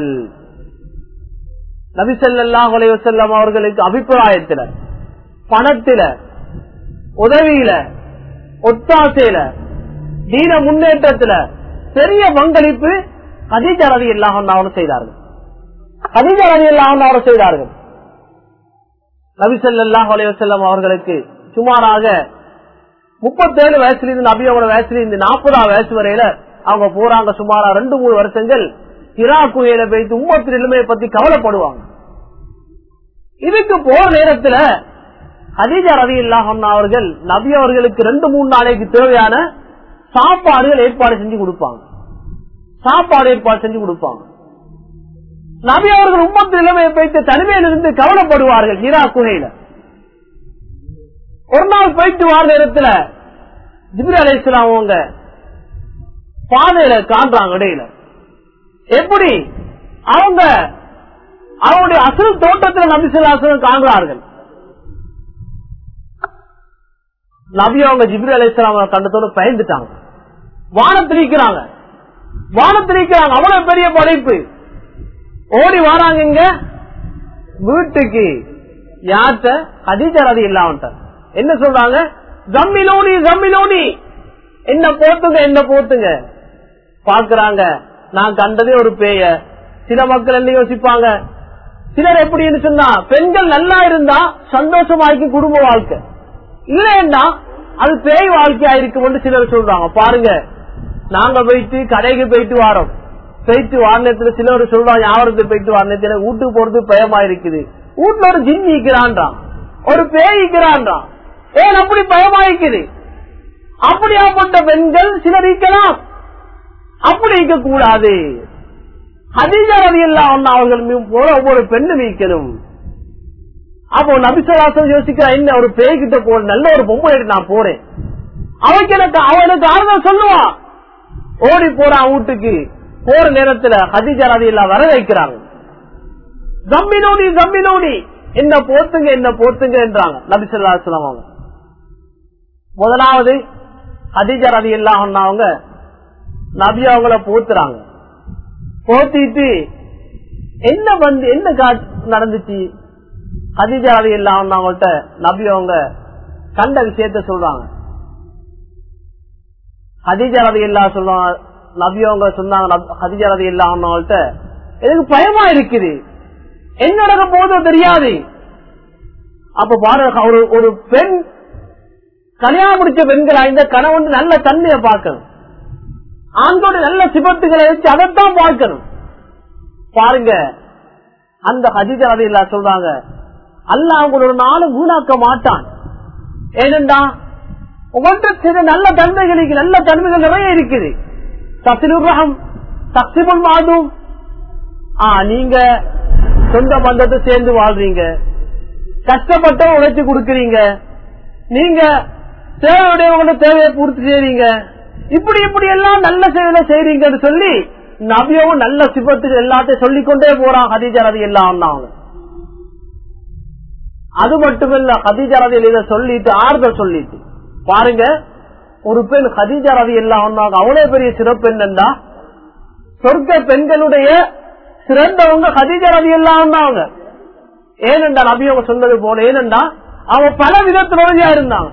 நபிசல்லாஹ் அலைவசல்லம் அவர்களுக்கு அபிப்பிராயத்தில பணத்தில உதவியில ஒத்தாசையில தீன முன்னேற்றத்துல பெரிய பங்களிப்பு கதீஜா ரவி இல்லாமல் செய்தார்கள் கதீஜா ரவி இல்லாமல் செய்தார்கள் நபிசல்லாஹ் அலைவசல்லம் அவர்களுக்கு சுமாராக முப்பத்தேழு வயசுல இருந்து நபியோட வயசுல இருந்து நாற்பதாம் வயசு வரையில அவங்க போறாங்க சுமாரா ரெண்டு மூணு வருஷங்கள் இரா குகையில போயிட்டு உம்மத்து நிலைமையை பத்தி கவலைப்படுவாங்க இதுக்கு போற நேரத்துல ஹதீஜா ரவி இல்லாஹம் அவர்கள் நபி அவர்களுக்கு ரெண்டு மூணு நாளைக்கு தேவையான சாப்பாடுகள் ஏற்பாடு செஞ்சு கொடுப்பாங்க சாப்பாடு ஏற்பாடு செஞ்சு கொடுப்பாங்க நபி அவர்கள் உம்மத்து நிலைமையை போயிட்டு தனிமையிலிருந்து கவலைப்படுவார்கள் இரா குகையில ஒரு நாள் போயிட்டு வார நேரத்துல ஜிப்ரி அலை அவங்க பாதையில காண்றாங்க இடையில எப்படி அவங்க அவருடைய அசல் தோட்டத்தில் நபிசுல்லாசனம் காண்கிறார்கள் நபி அவங்க ஜிப்ரி அலை கண்டத்தோடு பயந்துட்டாங்க வானத்திரிக்கிறாங்க வானத்திரிக்கிறாங்க அவ்வளவு பெரிய படைப்பு ஓடி வராங்க இங்க வீட்டுக்கு யார்கிட்ட அதிஜரதி இல்லாம என்ன சொல்றாங்க ஜம்மிலோனி ஜம்மிலோனி என்ன போத்துங்க என்ன போத்துங்க பாக்குறாங்க நான் கண்டதே ஒரு பேய சில மக்கள் என்ன யோசிப்பாங்க சிலர் எப்படின்னு சொன்னா பெண்கள் நல்லா இருந்தா சந்தோஷமாய்க்கு குடும்ப வாழ்க்கை இல்லைன்னா அது பேய் வாழ்க்கையா இருக்கும் சிலர் சொல்றாங்க பாருங்க நாங்க போயிட்டு கடைக்கு போயிட்டு வாரோம் போயிட்டு வாரணத்துல சிலர் சொல்றாங்க யாவரத்துக்கு போயிட்டு வாரணத்துல வீட்டுக்கு போறது பயமா இருக்குது வீட்டுல ஒரு ஜின் நிக்கிறான்றான் ஒரு பேய் இருக்கிறான்றான் ஏன் அப்படி பயமா இருக்குது அப்படியாப்பட்ட பெண்கள் சிலர் இருக்கலாம் அப்படி இருக்க கூடாது அதிகாரதி எல்லாம் அவர்கள் போல ஒவ்வொரு பெண்ணும் இருக்கணும் அப்போ நபிசவாசம் யோசிக்கிறா என்ன ஒரு பேய்கிட்ட போ நல்ல ஒரு பொம்பளை நான் போறேன் அவனுக்கு எனக்கு அவனுக்கு ஆறுதல் சொல்லுவான் ஓடி போறான் வீட்டுக்கு போற நேரத்துல ஹதிஜா ரதி எல்லாம் வர வைக்கிறாங்க ஜம்மினோடி ஜம்மினோடி என்ன போத்துங்க என்ன போத்துங்க என்றாங்க நபிசல்லாஸ்லாம் அவங்க முதலாவது ஹதிஜா ரதி எல்லாம் அவங்க நபி அவங்கள போத்துறாங்க போத்திட்டு என்ன வந்து என்ன நடந்துச்சு ஹதிஜா ரதி எல்லாம் அவங்கள்ட்ட நபி அவங்க கண்ட விஷயத்த சொல்றாங்க ஹதிஜா ரதி இல்லா சொல்லுவாங்க நபி அவங்க சொன்னாங்க ஹதிஜா ரதி இல்லா அவங்கள்ட்ட எனக்கு பயமா இருக்குது என்ன நடக்க போதோ தெரியாது அப்ப பாருங்க ஒரு ஒரு பெண் கல்யாணம் முடிச்ச பெண்களா இந்த கணவன் நல்ல தன்மையை பார்க்கணும் ஆண்களோட நல்ல சிபத்துகளை வச்சு அதைத்தான் பார்க்கணும் பாருங்க அந்த ஹதிஜா ரதி இல்லா சொல்றாங்க அல்ல அவங்களோட நாளும் வீணாக்க மாட்டான் ஏனென்றா உங்கள்கிட்ட சில நல்ல தன்மைகளுக்கு நல்ல தன்மைகள் நிறைய இருக்குது சசிலுர் ரகம் சக்சிபுல் மாதும் நீங்க சொந்த பந்தத்தை சேர்ந்து வாழ்றீங்க கஷ்டப்பட்ட உழைச்சு கொடுக்கறீங்க நீங்க தேவையுடையவங்களோட தேவையை பூர்த்தி செய்றீங்க இப்படி இப்படி எல்லாம் நல்ல செயலை செய்றீங்கன்னு சொல்லி நபியவும் நல்ல சிபத்துக்கு எல்லாத்தையும் சொல்லிக்கொண்டே போறான் ஹதீஜா ரதி எல்லாம் அவங்க அது மட்டுமில்ல ஹதீஜா ரதி இதை சொல்லிட்டு ஆறுதல் சொல்லிட்டு பாருங்க ஒரு பெண் ஹதீஜா ரதி எல்லாம் வந்தாங்க அவ்வளவு பெரிய சிறப்பு என்னன்னா சொர்க்க பெண்களுடைய சிறந்தவங்க ஹதீஜா ரதி எல்லாம் வந்தாங்க ஏனென்றா நபி அவங்க சொன்னது போல ஏனென்றா அவங்க பல விதத்தினோடையா இருந்தாங்க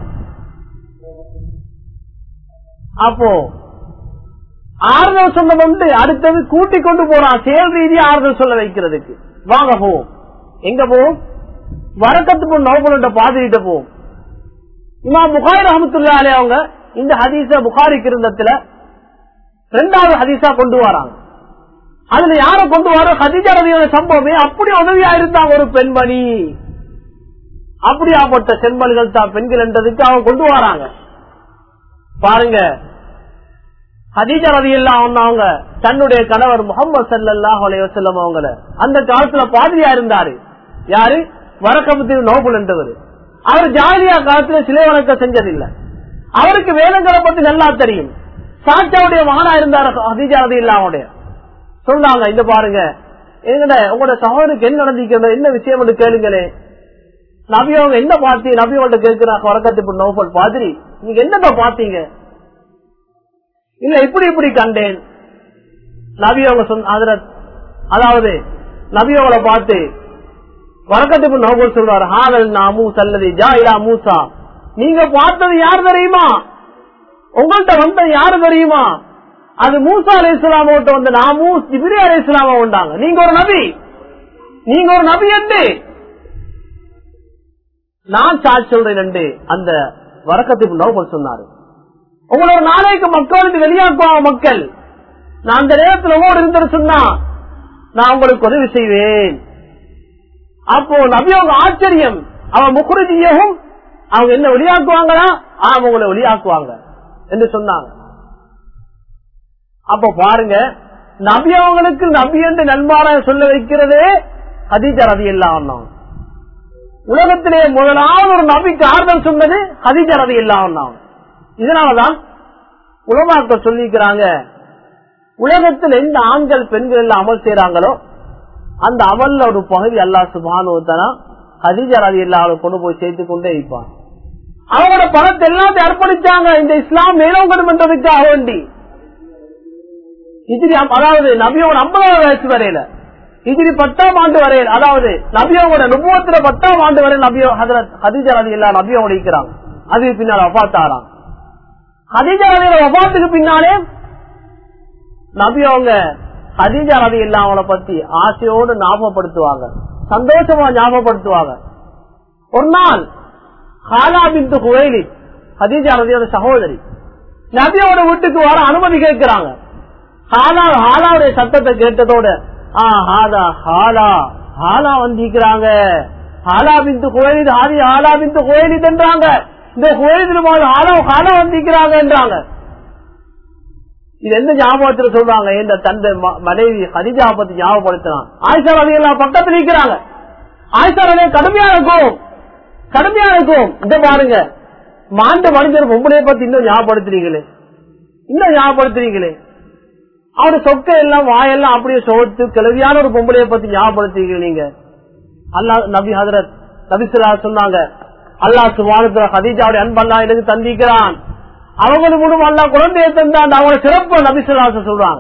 அப்போ ஆறுதல் சொன்னது வந்து அடுத்தது கூட்டிக் கொண்டு போறான் செயல் ரீதியா ஆறுதல் சொல்ல வைக்கிறதுக்கு வாங்க போவோம் எங்க போவோம் வரக்கத்துக்கு நோபலோட பாதிரிட்ட போவோம் இமா புகாரி ரஹமத்துல்லா அலே அவங்க இந்த ஹதீஸ புகாரி கிருந்தத்துல ரெண்டாவது ஹதீஸா கொண்டு வராங்க அதுல யார கொண்டு வர ஹதீஜா ரதியோட சம்பவமே அப்படி உதவியா இருந்தாங்க ஒரு பெண்மணி அப்படியாப்பட்ட செண்மல்கள் தான் பெண்கள் என்றதுக்கு அவங்க கொண்டு வராங்க பாருங்க ஹதீஜா ரதி எல்லாம் அவங்க தன்னுடைய கணவர் முகமது சல்லாஹ் அலைவசல்லம் அவங்கள அந்த காலத்துல பாதிரியா இருந்தாரு யாரு வரக்கபத்தில் நோபுல் என்றவர் அவர் ஜாலியா காலத்துல சிலை வணக்கம் செஞ்சதில்லை அவருக்கு வேதங்களை பத்தி நல்லா தெரியும் சாச்சாவுடைய மகனா இருந்தார் ஹதீஜா ரதி இல்லாமுடைய சொன்னாங்க இந்த பாருங்க எங்கட உங்களோட சகோதரருக்கு என்ன நடந்திருக்கிறது என்ன விஷயம் என்று கேளுங்களே நபியவங்க என்ன பார்த்தி நபியோட கேட்கிறாங்க வரக்கத்து நோபல் பாதிரி நீங்க என்னப்பா பாத்தீங்க இல்ல இப்படி இப்படி கண்டேன் நபியவங்க சொன்ன அதாவது நபியோட பார்த்து வரக்கத்துக்கு நோபல் சொல்றாரு ஹாதல் நாமூ சல்லதி ஜாயிலா மூசா நீங்க பார்த்தது யார் தெரியுமா உங்கள்கிட்ட வந்த யாரு தெரியுமா அது மூசா அலி இஸ்லாமோட்ட வந்து நாமூ ஜிபிரி அலி இஸ்லாம உண்டாங்க நீங்க ஒரு நபி நீங்க ஒரு நபி என்று நான் சாட்சி சொல்றேன் என்று அந்த வரக்கத்துக்கு நோபல் சொன்னாரு உங்களோட நாளைக்கு மக்களுக்கு வெளியாக்குவாங்க மக்கள் நான் அந்த நேரத்தில் ஓடு இருந்தது சொன்னா நான் உங்களுக்கு உதவி செய்வேன் அப்போ நபி அவங்க ஆச்சரியம் அவன் முகுருஜியவும் அவங்க என்ன வெளியாக்குவாங்களா அவங்க உங்களை வெளியாக்குவாங்க என்று சொன்னாங்க அப்ப பாருங்க நபி அவங்களுக்கு நபி என்று நன்மாராய சொல்ல வைக்கிறதே ஹதீஜா ரதி எல்லாம் உலகத்திலே முதலாவது ஒரு நபிக்கு ஆறுதல் சொன்னது ஹதீஜா ரதி எல்லாம் இதனாலதான் உலமாக்கள் சொல்லிக்கிறாங்க உலகத்தில் எந்த ஆண்கள் பெண்கள் எல்லாம் அமல் செய்யறாங்களோ அந்த அமல்ல ஒரு பகுதி அல்லா சுபானுவத்தனா ஹதீஜா ரதி எல்லாம் கொண்டு போய் சேர்த்து கொண்டே வைப்பான் அவங்களோட பணத்தை எல்லாத்தையும் அர்ப்பணிச்சாங்க இந்த இஸ்லாம் மேலோங்கணும் என்றதுக்காக வேண்டி இதிரி அதாவது நபியோட ஐம்பதாவது வயசு வரையில இதிரி பத்தாம் ஆண்டு வரையில் அதாவது நபியோட நுபுவத்துல பத்தாம் ஆண்டு வரை நபியோ ஹதீஜா ரதி எல்லாம் நபியோட இருக்கிறாங்க அது பின்னால் அப்பாத்தாராம் ஹதீஜா ரதியோட வபாத்துக்கு பின்னாலே நபி அவங்க ஹதீஜா ரதி எல்லாம் அவங்கள பத்தி ஆசையோடு ஞாபகப்படுத்துவாங்க சந்தோஷமா ஞாபகப்படுத்துவாங்க ஒரு நாள் ஹாலா பிந்து குவைலி ஹதீஜா ரதியோட சகோதரி நபியோட வீட்டுக்கு வர அனுமதி கேட்கிறாங்க ஹாலா ஹாலாவுடைய சத்தத்தை கேட்டதோட ஆ ஹாதா ஹாலா ஹாலா வந்திருக்கிறாங்க ஹாலா பிந்து குவைலித் ஹாதி ஹாலா பிந்து குவைலித் என்றாங்க இந்த குவைலித் ஹாலா ஹாலா வந்திருக்கிறாங்க என்றாங்க இது எந்த ஞாபகத்துல சொல்றாங்க இந்த தந்தை மனைவி ஹதிஜா பத்தி ஞாபகப்படுத்தினான் ஆயிஷா ரவி எல்லாம் பக்கத்துல இருக்கிறாங்க ஆயிஷா ரவி கடுமையா இருக்கும் கடுமையா இருக்கும் இந்த பாருங்க மாண்டு மனிதர் பொம்பளைய பத்தி இன்னும் ஞாபகப்படுத்துறீங்களே இன்னும் ஞாபகப்படுத்துறீங்களே அவரு சொக்க எல்லாம் வாயெல்லாம் அப்படியே சோத்து கிளவியான ஒரு பொம்பளைய பத்தி ஞாபகப்படுத்துறீங்க நீங்க அல்லா நபி ஹதரத் நபிசுல்லா சொன்னாங்க அல்லா சுபானத்துல ஹதீஜாவுடைய அன்பல்லா எனக்கு தந்திக்கிறான் அவங்களுக்கு மூலம் அல்லா குழந்தைய தந்தான் அவங்களோட சிறப்பு நபிசுல்லாச சொல்றாங்க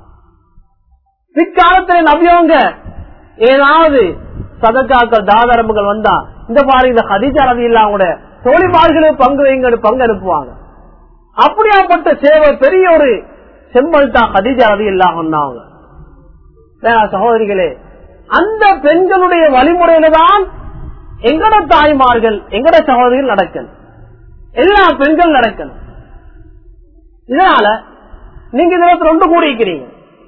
பிற்காலத்துல நபியவங்க ஏதாவது சதக்காக்கள் தாதாரம்புகள் வந்தா இந்த பாரு இந்த ஹதீஜா ரவி இல்லாம தோழிமார்களுக்கு பங்கு வைங்க பங்கு அனுப்புவாங்க அப்படியாப்பட்ட சேவை பெரிய ஒரு செம்பல் தான் ஹதீஜா ரவி இல்லாம சகோதரிகளே அந்த பெண்களுடைய வழிமுறையில தான் எங்கட தாய்மார்கள் எங்கட சகோதரிகள் நடக்கணும் எல்லா பெண்கள் நடக்கணும் இதனால நீங்க இதுல ரெண்டு கூடிக்கிறீங்க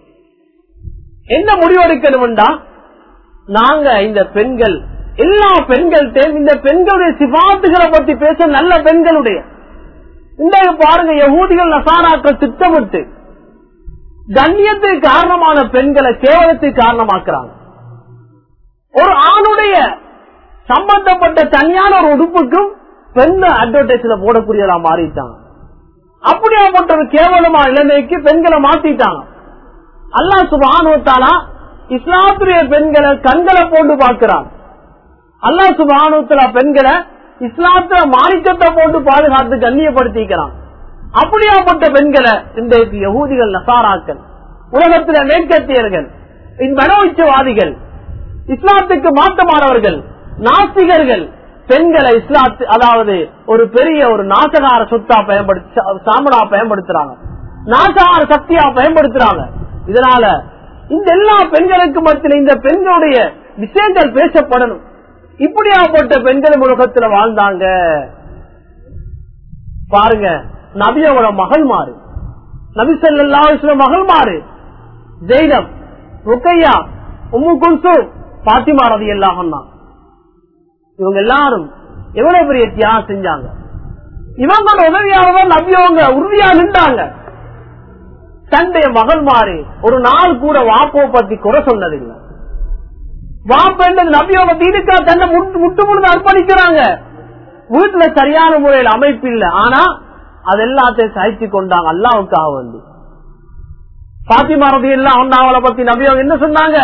என்ன முடிவெடுக்கணும்டா நாங்க இந்த பெண்கள் எல்லா பெண்கள்கிட்ட இந்த பெண்களுடைய சிபாத்துகளை பத்தி பேச நல்ல பெண்களுடைய இந்த பாருங்க யகூதிகள் நசாராக்கள் திட்டமிட்டு கண்ணியத்துக்கு காரணமான பெண்களை கேவலத்துக்கு காரணமாக்குறாங்க ஒரு ஆணுடைய சம்பந்தப்பட்ட தனியான ஒரு உடுப்புக்கும் பெண்ண அட்வர்டைஸ்ல போடக்கூடியதா மாறிட்டாங்க அப்படியாப்பட்ட ஒரு கேவலமா நிலைமைக்கு பெண்களை மாத்திட்டாங்க அல்லா சுபானுவத்தாலா இஸ்லாத்துடைய பெண்களை கண்களை போட்டு பார்க்கிறான் அல்லா சுபானுவத்தலா பெண்களை இஸ்லாத்துல மாணிக்கத்தை போட்டு பாதுகாத்து கண்ணியப்படுத்திக்கிறான் அப்படியாப்பட்ட பெண்களை இன்றைக்கு யகூதிகள் நசாராக்கள் உலகத்தில் மேற்கத்தியர்கள் மனோச்சவாதிகள் இஸ்லாத்துக்கு மாற்றமானவர்கள் நாஸ்திகர்கள் பெண்களை இஸ்லாத்து அதாவது ஒரு பெரிய ஒரு நாசகார சொத்தா பயன்படுத்தி சாமனா பயன்படுத்துறாங்க நாசகார சக்தியா பயன்படுத்துறாங்க இதனால இந்த எல்லா பெண்களுக்கு மத்தியில் இந்த பெண்களுடைய விஷயங்கள் பேசப்படணும் இப்படியாப்பட்ட பெண்கள் உலகத்துல வாழ்ந்தாங்க பாருங்க நபியோட மகள் மாறு நபி சொல்லா மகள் மாறு ஜெயினம் ருக்கையா உம்மு குல்சு பாத்திமா ரதி எல்லாம் இவங்க எல்லாரும் எவ்வளவு பெரிய தியாகம் செஞ்சாங்க இவங்களோட உதவியாக நபியவங்க உறுதியா நின்றாங்க தந்தைய மகள் மாறி ஒரு நாள் கூட வாப்போ பத்தி குறை சொன்னதில்லை வாப்ப நபியோக தீனுக்கா தன்னை முட்டு முழுது அர்ப்பணிக்கிறாங்க வீட்டுல சரியான முறையில் அமைப்பு இல்லை ஆனா அது எல்லாத்தையும் சகிச்சு கொண்டாங்க அல்லாவுக்காக வந்து பாத்திமா ரதி எல்லாம் அவங்கள பத்தி நபியோக என்ன சொன்னாங்க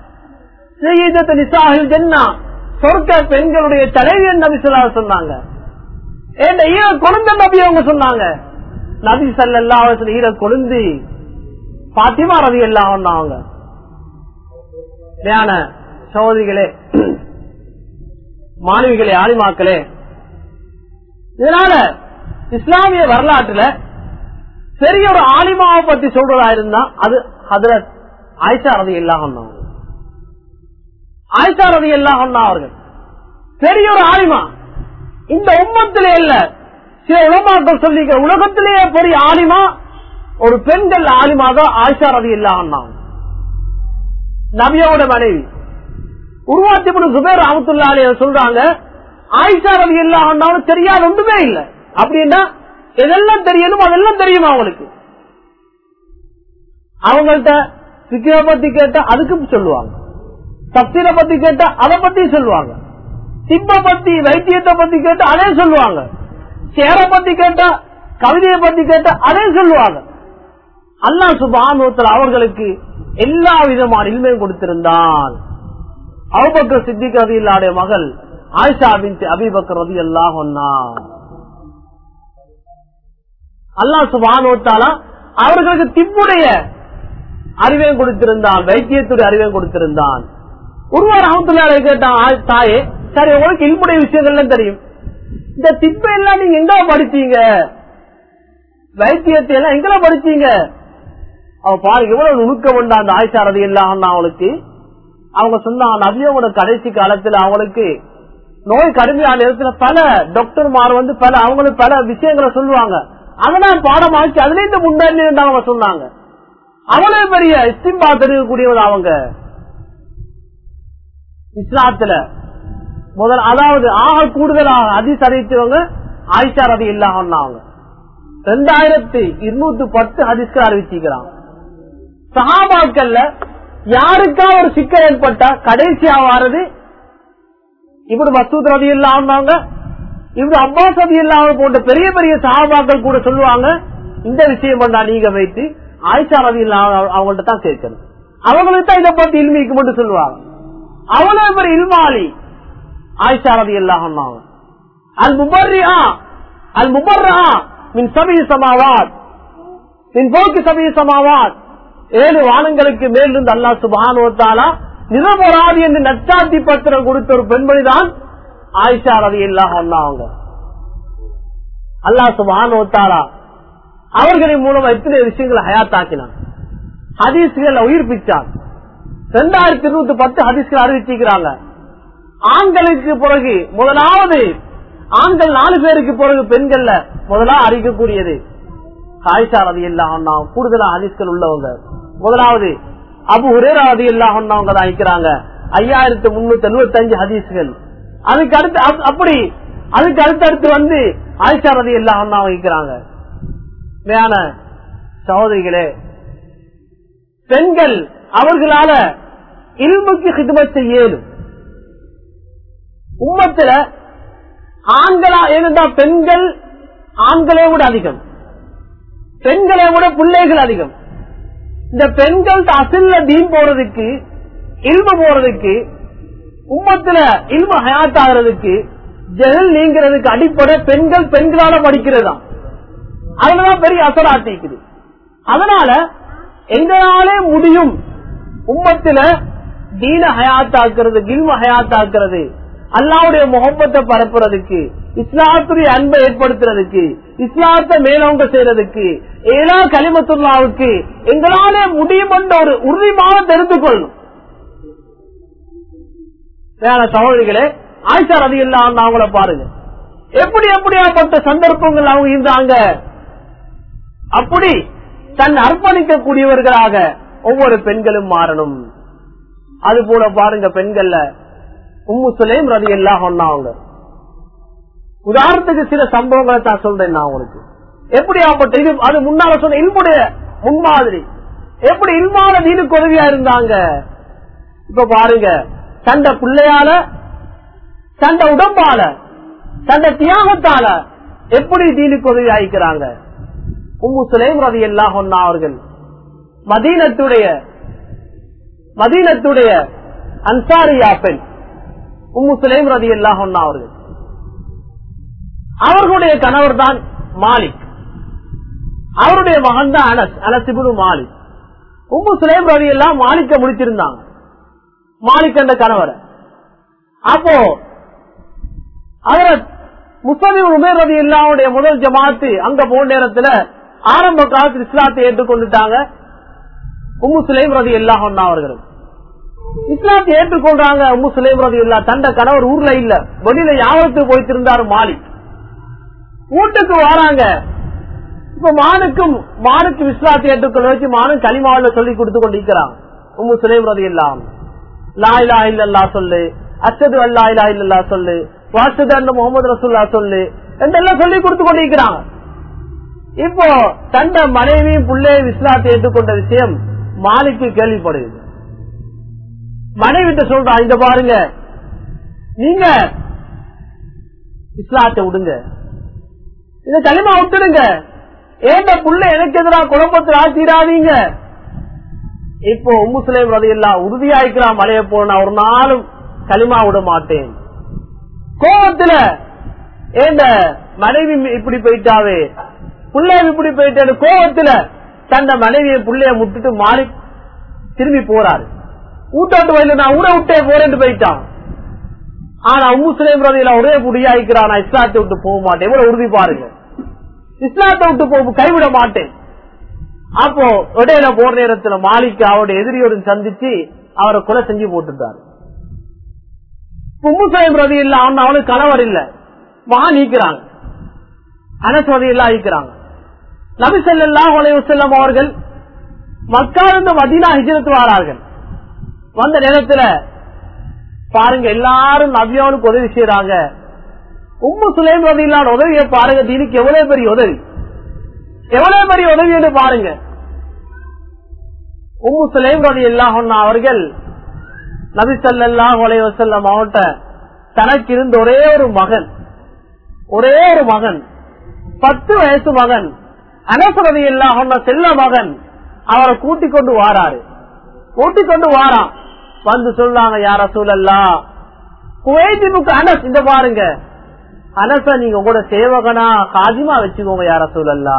ஜென்னா சொர்க்க பெண்களுடைய தலைவியன் நபி சொல்லா சொன்னாங்க ஈர கொழுந்த நபி அவங்க சொன்னாங்க நபி சல்லா ஈர கொழுந்து பாத்திமா ரவி எல்லாம் அவங்க ஞான சகோதரிகளே மாணவிகளே ஆலிமாக்களே இதனால இஸ்லாமிய வரலாற்றுல பெரிய ஒரு ஆலிமாவை பத்தி சொல்றதா இருந்தா அது ஹதரத் ஆயிஷா ரவி எல்லாம் ஒன்னாங்க ஆயிஷா ரவி எல்லாம் ஒன்னா அவர்கள் பெரிய ஒரு ஆலிமா இந்த உம்மத்திலே இல்ல சில உலமாக்கள் சொல்லிக்க உலகத்திலேயே பெரிய ஆலிமா ஒரு பெண்கள் ஆலிமாக ஆயிஷா ரவி எல்லாம் நபியோட மனைவி உருவாத்தி சுபேர் அமத்துல்லாலே சொல்றாங்க ஆயிஷா ரவி எல்லாம் தெரியாத ஒன்றுமே இல்லை அப்படின்னா எதெல்லாம் தெரியணும் அதெல்லாம் தெரியுமா அவங்களுக்கு அவங்கள்ட்ட சிக்கிர பத்தி கேட்டா அதுக்கும் சொல்லுவாங்க சக்திர பத்தி கேட்டா அதை பத்தி சொல்லுவாங்க சிப்ப பத்தி வைத்தியத்தை பத்தி கேட்டா அதே சொல்லுவாங்க சேர பத்தி கேட்டா கவிதையை பத்தி கேட்டா அதே சொல்லுவாங்க அல்லா சுபானுவத்தில் அவர்களுக்கு எல்லா விதமான இல்மையும் கொடுத்திருந்தான் அவுபக்கர் சித்திக் ரதி இல்லாடைய மகள் ஆயிஷா பின் அபிபக்கர் ரதி எல்லாம் அல்லா சுபானுவத்தாலா அவர்களுக்கு திப்புடைய அறிவையும் கொடுத்திருந்தான் வைத்தியத்துடைய அறிவையும் கொடுத்திருந்தான் ஒருவர் அகத்துள்ளாரை கேட்டான் தாயே சரி உங்களுக்கு இல்முடைய விஷயங்கள்லாம் தெரியும் இந்த திப்ப எல்லாம் நீங்க எங்க படிச்சீங்க வைத்தியத்தை எல்லாம் எங்க படிச்சீங்க அவ பாருங்க எவ்வளவு நுணுக்கம் உண்டா அந்த ஆய்ச்சாரதி எல்லாம் அவளுக்கு அவங்க சொன்னாங்க நபியோட கடைசி காலத்துல அவங்களுக்கு நோய் கடுமையான நேரத்துல பல டாக்டர்மார் வந்து பல அவங்களுக்கு பல விஷயங்களை சொல்லுவாங்க அதெல்லாம் பாடமாக்கி அதுல இருந்து முன்னேறி அவங்க சொன்னாங்க அவ்வளவு பெரிய இஸ்திம்பா தெரிவிக்கக்கூடியவங்க அவங்க இஸ்லாத்துல முதல் அதாவது ஆக கூடுதலாக அதிஸ் அறிவிச்சவங்க ஆயிஷா ரதி இல்லாம அவங்க ரெண்டாயிரத்தி இருநூத்தி பத்து ஹதிஸ்கள் அறிவிச்சிக்கிறாங்க சகாபாக்கள்ல யாருக்கா ஒரு சிக்கல் ஏற்பட்டா கடைசியா வாரது இப்படி மசூத் ரதி இல்லாம இப்படி அப்பாஸ் ரதி இல்லாம போன்ற பெரிய பெரிய சகாபாக்கள் கூட சொல்லுவாங்க இந்த விஷயம் பண்ணா நீங்க வைத்து ஆயிஷா ரதி இல்லாம அவங்கள்ட்ட தான் கேட்கணும் அவங்களுக்கு தான் இதை பத்தி இல்மிக்கு மட்டும் சொல்லுவாங்க அவ்வளவு பெரிய இல்மாலி ஆயிஷா ரதி இல்லாம அல் முபர்ரியா அல் முபர்ரா மின் சபி சமாவாத் மின் போக்கு சபி சமாவாத் ஏழு வானங்களுக்கு மேலிருந்து அல்லா சுபானுவத்தாலா நிரபராதி என்று நச்சாத்தி பத்திரம் கொடுத்த ஒரு பெண்மணிதான் ஆயிஷா ரவி இல்லாம அவங்க அல்லா சுபானுவத்தாலா அவர்களின் மூலம் எத்தனை விஷயங்களை ஹயாத்தாக்கினான் ஹதீஸ்களை உயிர்ப்பிச்சான் ரெண்டாயிரத்தி இருநூத்தி பத்து ஹதீஸ்கள் அறிவிச்சிருக்கிறாங்க ஆண்களுக்கு பிறகு முதலாவது ஆண்கள் நாலு பேருக்கு பிறகு பெண்கள்ல முதலா அறிக்கக்கூடியது காய்ச்சா ரதி எல்லாம் கூடுதலா ஹதீஸ்கள் உள்ளவங்க முதலாவது அபு ஹுரேரா ரதி எல்லாம் அவங்க தான் இருக்கிறாங்க ஐயாயிரத்தி முன்னூத்தி எழுபத்தி அஞ்சு ஹதீஸ்கள் அதுக்கு அடுத்து அப்படி அதுக்கு அடுத்தடுத்து வந்து ஆயிஷா ரதி எல்லாம் வைக்கிறாங்க மேன சகோதரிகளே பெண்கள் அவர்களால இல்முக்கு ஹிதமத் செய்யலும் உம்மத்துல ஆண்களா ஏனென்றா பெண்கள் ஆண்களை விட அதிகம் பெண்களை விட பிள்ளைகள் அதிகம் இந்த பெண்கள் அசில்ல தீன் போறதுக்கு இல்ம போறதுக்கு உம்மத்துல இல்ம ஹயாத் ஆகிறதுக்கு ஜெகல் நீங்கிறதுக்கு அடிப்படை பெண்கள் பெண்களால படிக்கிறதா அதுலதான் பெரிய அசராட்டிக்குது அதனால எங்களாலே முடியும் உம்மத்துல தீன ஹயாத்தாக்குறது கில்ம ஹயாத்தாக்குறது அல்லாவுடைய முகப்பத்தை பரப்புறதுக்கு இஸ்லாத்துடைய அன்பை ஏற்படுத்துறதுக்கு இஸ்லாத்தை மேலோங்க செய்யறதுக்கு ஏழா கலிமத்துல்லாவுக்கு எங்களாலே முடியும் என்ற ஒரு உறுதிமாக தெரிந்து கொள்ளும் வேற சகோதரிகளே ஆயிஷா ரதி இல்லாம அவங்கள பாருங்க எப்படி எப்படியாப்பட்ட சந்தர்ப்பங்கள் அவங்க இருந்தாங்க அப்படி தன் அர்ப்பணிக்க கூடியவர்களாக ஒவ்வொரு பெண்களும் மாறணும் அது போல பாருங்க பெண்கள்ல உம்மு சுலேம் ரதி எல்லாம் அவங்க உதாரணத்துக்கு சில சம்பவங்களை தான் சொல்றேன் நான் உங்களுக்கு எப்படி ஆப்பட்ட இது அது முன்னால சொன்ன இல்முடைய முன்மாதிரி எப்படி இல்மான தீனுக்கு உதவியா இருந்தாங்க இப்ப பாருங்க சண்ட பிள்ளையால சண்ட உடம்பால சண்ட தியாகத்தால எப்படி தீனுக்கு உதவி ஆயிக்கிறாங்க உம்மு சுலேம் ரதி எல்லாம் அவர்கள் மதீனத்துடைய மதீனத்துடைய அன்சாரியா பெண் உம்மு சுலேம் ரதி எல்லாம் அவர்கள் அவர்களுடைய கணவர் தான் மாலிக் அவருடைய மகன் தான் அனஸ் அனசிபுனு மாலிக் உம்மு சுலேம் ரவி எல்லாம் மாலிக்க முடிச்சிருந்தாங்க மாலிக் என்ற கணவரை அப்போ அவர் முஸ்லிம் உமேர் ரவி எல்லாவுடைய முதல் ஜமாத்து அங்க போன நேரத்துல ஆரம்ப காலத்தில் இஸ்லாத்தை ஏற்றுக்கொண்டுட்டாங்க உம்மு சுலேம் ரதி எல்லாம் அவர்களும் இஸ்லாத்தை ஏற்றுக்கொண்டாங்க உம்மு சுலேம் ரதி இல்லா தண்ட கணவர் ஊர்ல இல்ல வெளியில யாவரத்துக்கு போயிட்டு இருந்தாரு மாலிக் வீட்டுக்கு வராங்க இப்ப மானுக்கும் மானுக்கு விஸ்வாசத்தை ஏற்றுக்கொள்ள வச்சு மானும் களிமாவில சொல்லி கொடுத்து கொண்டிருக்கிறான் உம்மு சுலேம் ரதி எல்லாம் லாயிலா இல்லல்லா சொல்லு அச்சது அல்லா இல்லா இல்லல்லா சொல்லு வாசது அண்ணன் முகமது ரசூல்லா சொல்லு என்றெல்லாம் சொல்லி கொடுத்து கொண்டிருக்கிறாங்க இப்போ தண்ட மனைவியும் பிள்ளையும் இஸ்லாத்தை ஏற்றுக்கொண்ட விஷயம் மாலிக்கு கேள்விப்படுகிறது மனைவிட்ட சொல்றா இங்க பாருங்க நீங்க இஸ்லாத்தை விடுங்க இந்த களிமா விட்டுடுங்க ஏண்ட புள்ள எனக்கு எதிராக குழப்பத்தில் ஆசிராதீங்க இப்போ உம்முஸ்லேம் ரதையெல்லாம் உறுதியாய்க்கலாம் மலைய போனா ஒரு நாளும் களிமா விட மாட்டேன் கோபத்துல ஏண்ட மனைவி இப்படி போயிட்டாவே புள்ளைய இப்படி போயிட்டாரு கோபத்துல தந்த மனைவியை புள்ளைய முட்டுட்டு மாறி திரும்பி போறாரு ஊட்டாட்டு வயல நான் ஊரை விட்டே போறேன்னு போயிட்டான் ஆனா உம்முஸ்லேம் ரதையில ஒரே புடியாய்க்கிறான் நான் இஸ்லாத்தை விட்டு போக மாட்டேன் எவ்வளவு உறுதி பாருங்க இஸ்லாத்தை விட்டு போக கைவிட மாட்டேன் அப்போ இடையில போற நேரத்துல மாலிக் அவருடைய எதிரியோடு சந்திச்சு அவரை கொலை செஞ்சு போட்டுட்டாரு உம்முசாஹிப் ரதி இல்ல அவன் அவனுக்கு கணவர் இல்ல மகா நீக்கிறாங்க அனஸ் ரதி இல்லா நீக்கிறாங்க நபி ஸல்லல்லாஹு அலைஹி வஸல்லம் அவர்கள் மக்காவிலிருந்து மதீனா ஹிஜ்ரத் வரார்கள் வந்த நேரத்துல பாருங்க எல்லாரும் நபியாவுக்கு உதவி செய்யறாங்க உம்மு சுலேம் ரதி இல்லாத உதவியை பாருங்க தீனுக்கு எவ்வளவு பெரிய உதவி எவ்வளவு பெரிய உதவி என்று பாருங்க உம்மு சுலேம் ரதி இல்லாஹ் அவர்கள் நபி ஸல்லல்லாஹு அலைஹி வஸல்லம் அவட்ட தனக்கு இருந்த ஒரே ஒரு மகன் ஒரே ஒரு மகன் பத்து வயசு மகன் அனசரதி இல்லாஹ் செல்ல மகன் அவரை கூட்டிக் கொண்டு வாராரு கூட்டிக் கொண்டு வாரான் வந்து சொல்லாங்க யார சூழல்லா குவைத்திமுக்கு அனஸ் இந்த பாருங்க அனச நீங்க உங்களோட சேவகனா காஜிமா வச்சுக்கோங்க யார சூழல்லா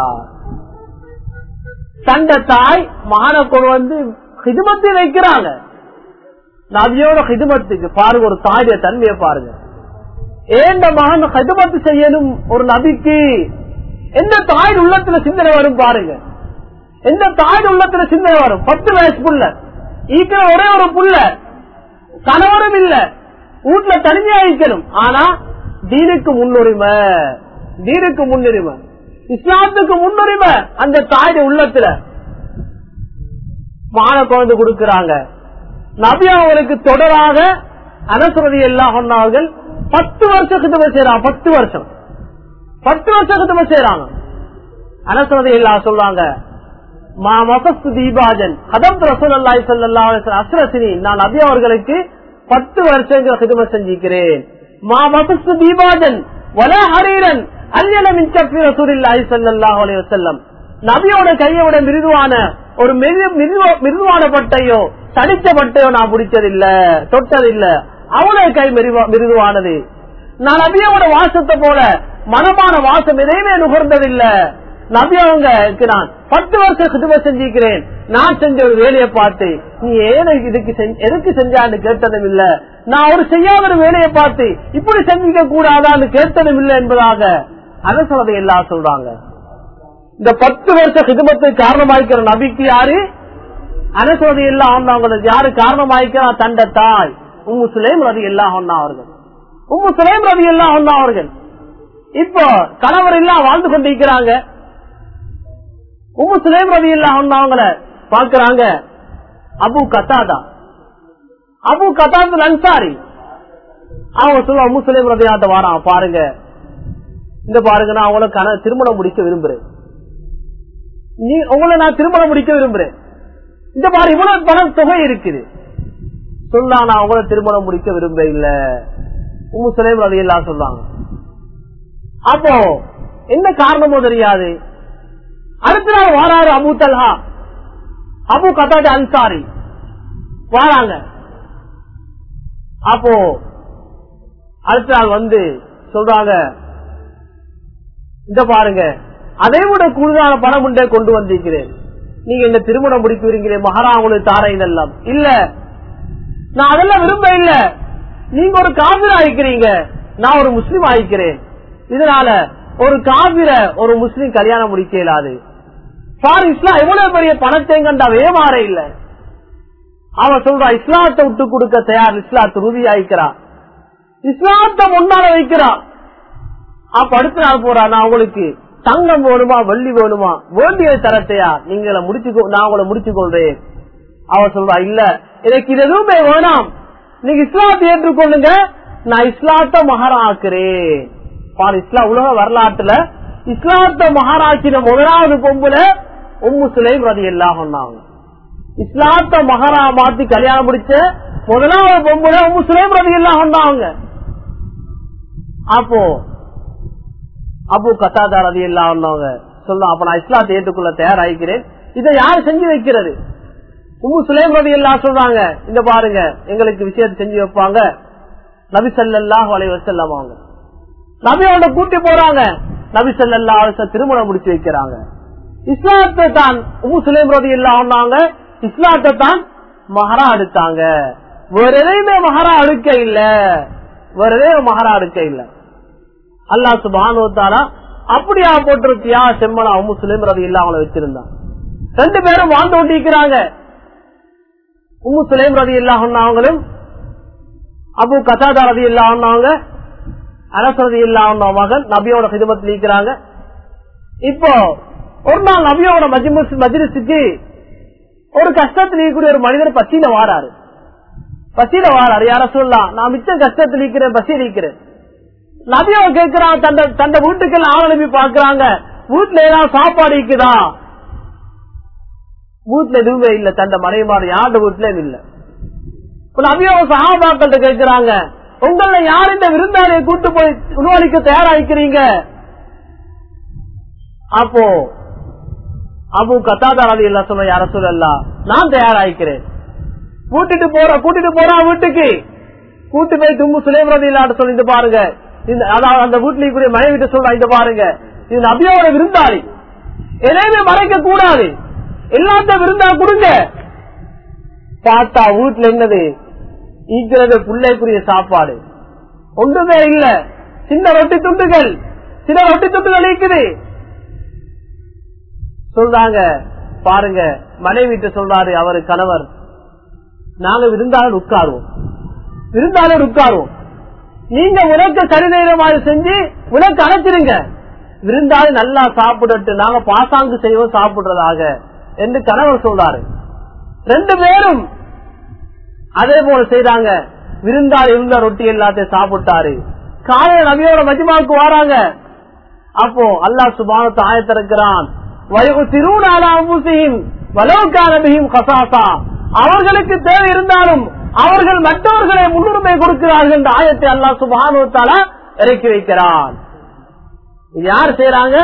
தண்ட தாய் மகனை கொண்டு வந்து ஹிதுமத்தை வைக்கிறாங்க நபியோட ஹிதுமத்துக்கு பாருங்க ஒரு தாயுடைய தன்மையை பாருங்க ஏந்த மகன் ஹிதுமத்து செய்யணும் ஒரு நபிக்கு எந்த தாயின் உள்ளத்துல சிந்தனை வரும் பாருங்க எந்த தாயின் உள்ளத்துல சிந்தனை வரும் பத்து வயசு புள்ள ஈக்கிற ஒரே ஒரு புள்ள கணவரும் இல்ல வீட்டுல தனிமையா இருக்கணும் ஆனா தீனுக்கு முன்னுரிமை தீனுக்கு முன்னுரிமை இஸ்லாத்துக்கு முன்னுரிமை அந்த தாயுடைய உள்ளத்துல மான குழந்தை கொடுக்கிறாங்க நபி அவர்களுக்கு தொடராக அனசுரதி எல்லாம் சொன்னார்கள் பத்து வருஷம் கிட்ட செய்யறாங்க பத்து வருஷம் பத்து வருஷம் கிட்ட செய்யறாங்க அனசுரதி எல்லாம் சொல்றாங்க மா மசஸ்து தீபாஜன் கதம் ரசூல் அல்லாஹி ஸல்லல்லாஹு அலைஹி வஸல்லம் அஸ்ரசினி நான் நபி அவர்களுக்கு பத்து வருஷங்கள் ஹிதமத் செஞ்சிக்கிறேன் மா வசஸ்து தீபாஜன் வல ஹரீரன் அல்யனமின் சஃபி ரசூலில்லாஹி ஸல்லல்லாஹு அலைஹி வஸல்லம் நபியோட கையோட மிருதுவான ஒரு மிரு- மிருதுவ- மிருதுவான பட்டையோ தடித்த பட்டையோ நான் பிடிச்சதில்ல தொட்டதில்ல அவனோட கை மிருவா- மிருதுவானது நான் நபியோட வாசத்தை போல மனமான வாசம் எதையுமே நுகர்ந்ததில்ல நபி அவங்களுக்கு நான் பத்து வருஷம் குதுப செஞ்சிருக்கிறேன் நான் செஞ்ச ஒரு வேலையை பார்த்து நீ ஏன் இதுக்கு செஞ்ச- எதுக்கு செஞ்சான்னு கேட்டதும் இல்ல நான் ஒரு செய்யாத ஒரு வேலையை பார்த்து இப்படி செஞ்சிக்க கூடாதான்னு கேட்டதும் இல்லை என்பதாக அதை சொல்றதை எல்லாம் சொல்றாங்க இந்த பத்து வருஷ ஹிதமத்துக்கு காரணமாய்க்கிற நபிக்கு யாரு அனசோதி எல்லாம் அவங்களுக்கு யாரு காரணமாய்க்கிறா தண்ட தாய் உம்மு சுலேம் ரதி எல்லாம் ஒன்னா அவர்கள் உம்மு சுலேம் ரதி எல்லாம் ஒன்னா அவர்கள் இப்போ கணவர் எல்லாம் வாழ்ந்து கொண்டிருக்கிறாங்க உம்மு சுலேம் ரதி எல்லாம் ஒன்னா அவங்கள பாக்குறாங்க அபு கத்தாதா அபு கத்தாது அன்சாரி அவங்க சொல்ல உம்மு சுலேம் ரதியாத்த வாரான் பாருங்க இந்த பாருங்க நான் அவங்கள கண திருமணம் முடிக்க விரும்புறேன் நீ உங்களை நான் திருமணம் முடிக்க விரும்புறேன் இந்த மாதிரி இவ்வளவு பணம் தொகை இருக்குது சொன்னா நான் உங்களை திருமணம் முடிக்க விரும்ப இல்ல உங்க சுலைம் அது எல்லாம் சொல்றாங்க அப்போ என்ன காரணமோ தெரியாது அடுத்த நாள் வாராரு Abu Talha Abu Qatada Ansari வாராங்க அப்போ அடுத்த நாள் வந்து சொல்றாங்க இந்த பாருங்க அதை விட கூடுதலான பணம் உண்டே கொண்டு வந்திருக்கிறேன் நீங்க இந்த திருமணம் முடிக்கிறீங்களே மகாரா உங்களுக்கு தாரையின் எல்லாம் இல்ல நான் அதெல்லாம் விரும்ப இல்ல நீங்க ஒரு காவிர ஆயிக்கிறீங்க நான் ஒரு முஸ்லீம் ஆயிக்கிறேன் இதனால ஒரு காவிர ஒரு முஸ்லீம் கல்யாணம் முடிக்க இயலாது பாரு இஸ்லாம் எவ்வளவு பெரிய பணத்தை கண்டா ஏமாற இல்ல அவன் சொல்றா இஸ்லாத்தை விட்டு கொடுக்க தயார் இஸ்லாத்து உறுதி ஆயிக்கிறா இஸ்லாத்தை முன்னால வைக்கிறா அப்ப அடுத்த நாள் போறா நான் உங்களுக்கு தங்கம் வேணுமா வெள்ளி வேணுமா வேண்டியதை தரத்தையா நீங்கள முடிச்சு நான் உங்களை முடிச்சு கொள்றேன் அவ சொல்றா இல்ல எனக்கு இது எதுவுமே வேணாம் நீங்க இஸ்லாத்தை ஏற்றுக்கொள்ளுங்க நான் இஸ்லாத்த மகாரா ஆக்குறேன் பாரு இஸ்லாம் உலக வரலாற்றுல இஸ்லாத்த மகாராக்கின முதலாவது பொம்புல உம்மு சுலைம் ரதி எல்லாம் சொன்னாங்க இஸ்லாத்த மகாரா மாத்தி கல்யாணம் முடிச்ச முதலாவது பொம்புல உம்மு சுலைம் ரதி எல்லாம் சொன்னாங்க அப்போ அபு கத்தாதார் அது எல்லாம் வந்தவங்க சொல்லும் அப்ப நான் இஸ்லாத்தை ஏற்றுக்கொள்ள தயாராகிறேன் இதை யார் செஞ்சு வைக்கிறது உம்மு சுலேம் ரதி எல்லாம் சொல்றாங்க இந்த பாருங்க எங்களுக்கு விஷயத்தை செஞ்சு வைப்பாங்க நபி சல்லாஹ் வலை வசல்லாம் அவங்க நபி அவனை கூட்டி போறாங்க நபி சல்லா திருமணம் முடிச்சு வைக்கிறாங்க இஸ்லாத்தை தான் உம்மு சுலேம் ரதி எல்லாம் வந்தாங்க இஸ்லாத்தை தான் மகரா எடுத்தாங்க வேற எதையுமே மகரா அடுக்க இல்ல வேற எதையும் மகரா அடுக்க இல்லை அல்லா சுபானுத்தாரா அப்படியா போட்டிருக்கியா செம்மனா முஸ்லிம் ரதி இல்ல அவங்கள வச்சிருந்தான் ரெண்டு பேரும் வாழ்ந்து கொண்டிருக்கிறாங்க உம்மு சுலேம் ரதி இல்லா அவங்களும் அபு கதாதா ரதி இல்லா அவங்க அரசரதி இல்லா மகன் நபியோட சிதமத்தில் இருக்கிறாங்க இப்போ ஒரு நாள் நபியோட மஜிமுஸ் மஜிலிசுக்கு ஒரு கஷ்டத்தில் இருக்கக்கூடிய ஒரு மனிதர் பசியில வாராரு பசியில வாராரு யார சொல்லலாம் நான் மிச்சம் கஷ்டத்தில் இருக்கிறேன் பசியில் இருக்கிறேன் நபியா கேட்கிறான் தந்த தந்த வீட்டுக்கெல்லாம் ஆள் அனுப்பி பாக்குறாங்க வீட்டுல ஏதாவது சாப்பாடு இருக்குதா வீட்டுல எதுவுமே இல்ல தந்த மனைவிமாறு யாருடைய வீட்டுலயும் இல்ல இப்ப நபியா சகாபாக்கள்கிட்ட கேட்கிறாங்க உங்கள யார் இந்த விருந்தாளியை கூட்டு போய் உணவளிக்க தயாராகிறீங்க அப்போ அபு கத்தாதாரதி இல்ல சொல்ல யார சொல்லலாம் நான் தயாராகிறேன் கூட்டிட்டு போற கூட்டிட்டு போறான் வீட்டுக்கு கூட்டு போய் தும்பு சுலேமரதி இல்லாட்ட சொல்லிட்டு பாருங்க இந்த அதாவது அந்த வீட்டுல கூடிய மனைவிட்ட சொல்ற இந்த பாருங்க இது நபியோட விருந்தாளி எதையுமே மறைக்க கூடாது எல்லாத்தையும் விருந்தா கொடுங்க பார்த்தா வீட்டுல என்னது ஈக்கிறது பிள்ளைக்குரிய சாப்பாடு ஒன்றுமே இல்ல சின்ன ரொட்டி துண்டுகள் சின்ன ரொட்டி துண்டுகள் இருக்குது சொல்றாங்க பாருங்க மனைவிட்டு சொல்றாரு அவரு கணவர் நாங்க விருந்தாளர் உட்காருவோம் விருந்தாளர் உட்காருவோம் நீங்க உனக்கு கருநேரமாக செஞ்சு உனக்கு அழைச்சிருங்க விருந்தாளி நல்லா சாப்பிடட்டு நாங்க பாசாங்கு செய்வோம் சாப்பிடுறதாக என்று கணவர் சொல்றாரு ரெண்டு பேரும் அதே போல செய்றாங்க விருந்தாளி இருந்த ரொட்டி எல்லாத்தையும் சாப்பிட்டாரு காலையில நபியோட மஜிமாவுக்கு வராங்க அப்போ அல்லாஹ் சுபானத்தை ஆயத்திருக்கிறான் அவர்களுக்கு தேவை இருந்தாலும் அவர்கள் மற்றவர்களை முன்னுரிமை கொடுக்கிறார்கள் என்ற ஆயத்தை அல்லாஹ் சுபானுவத்தால இறக்கி வைக்கிறான் இது யார் செய்யறாங்க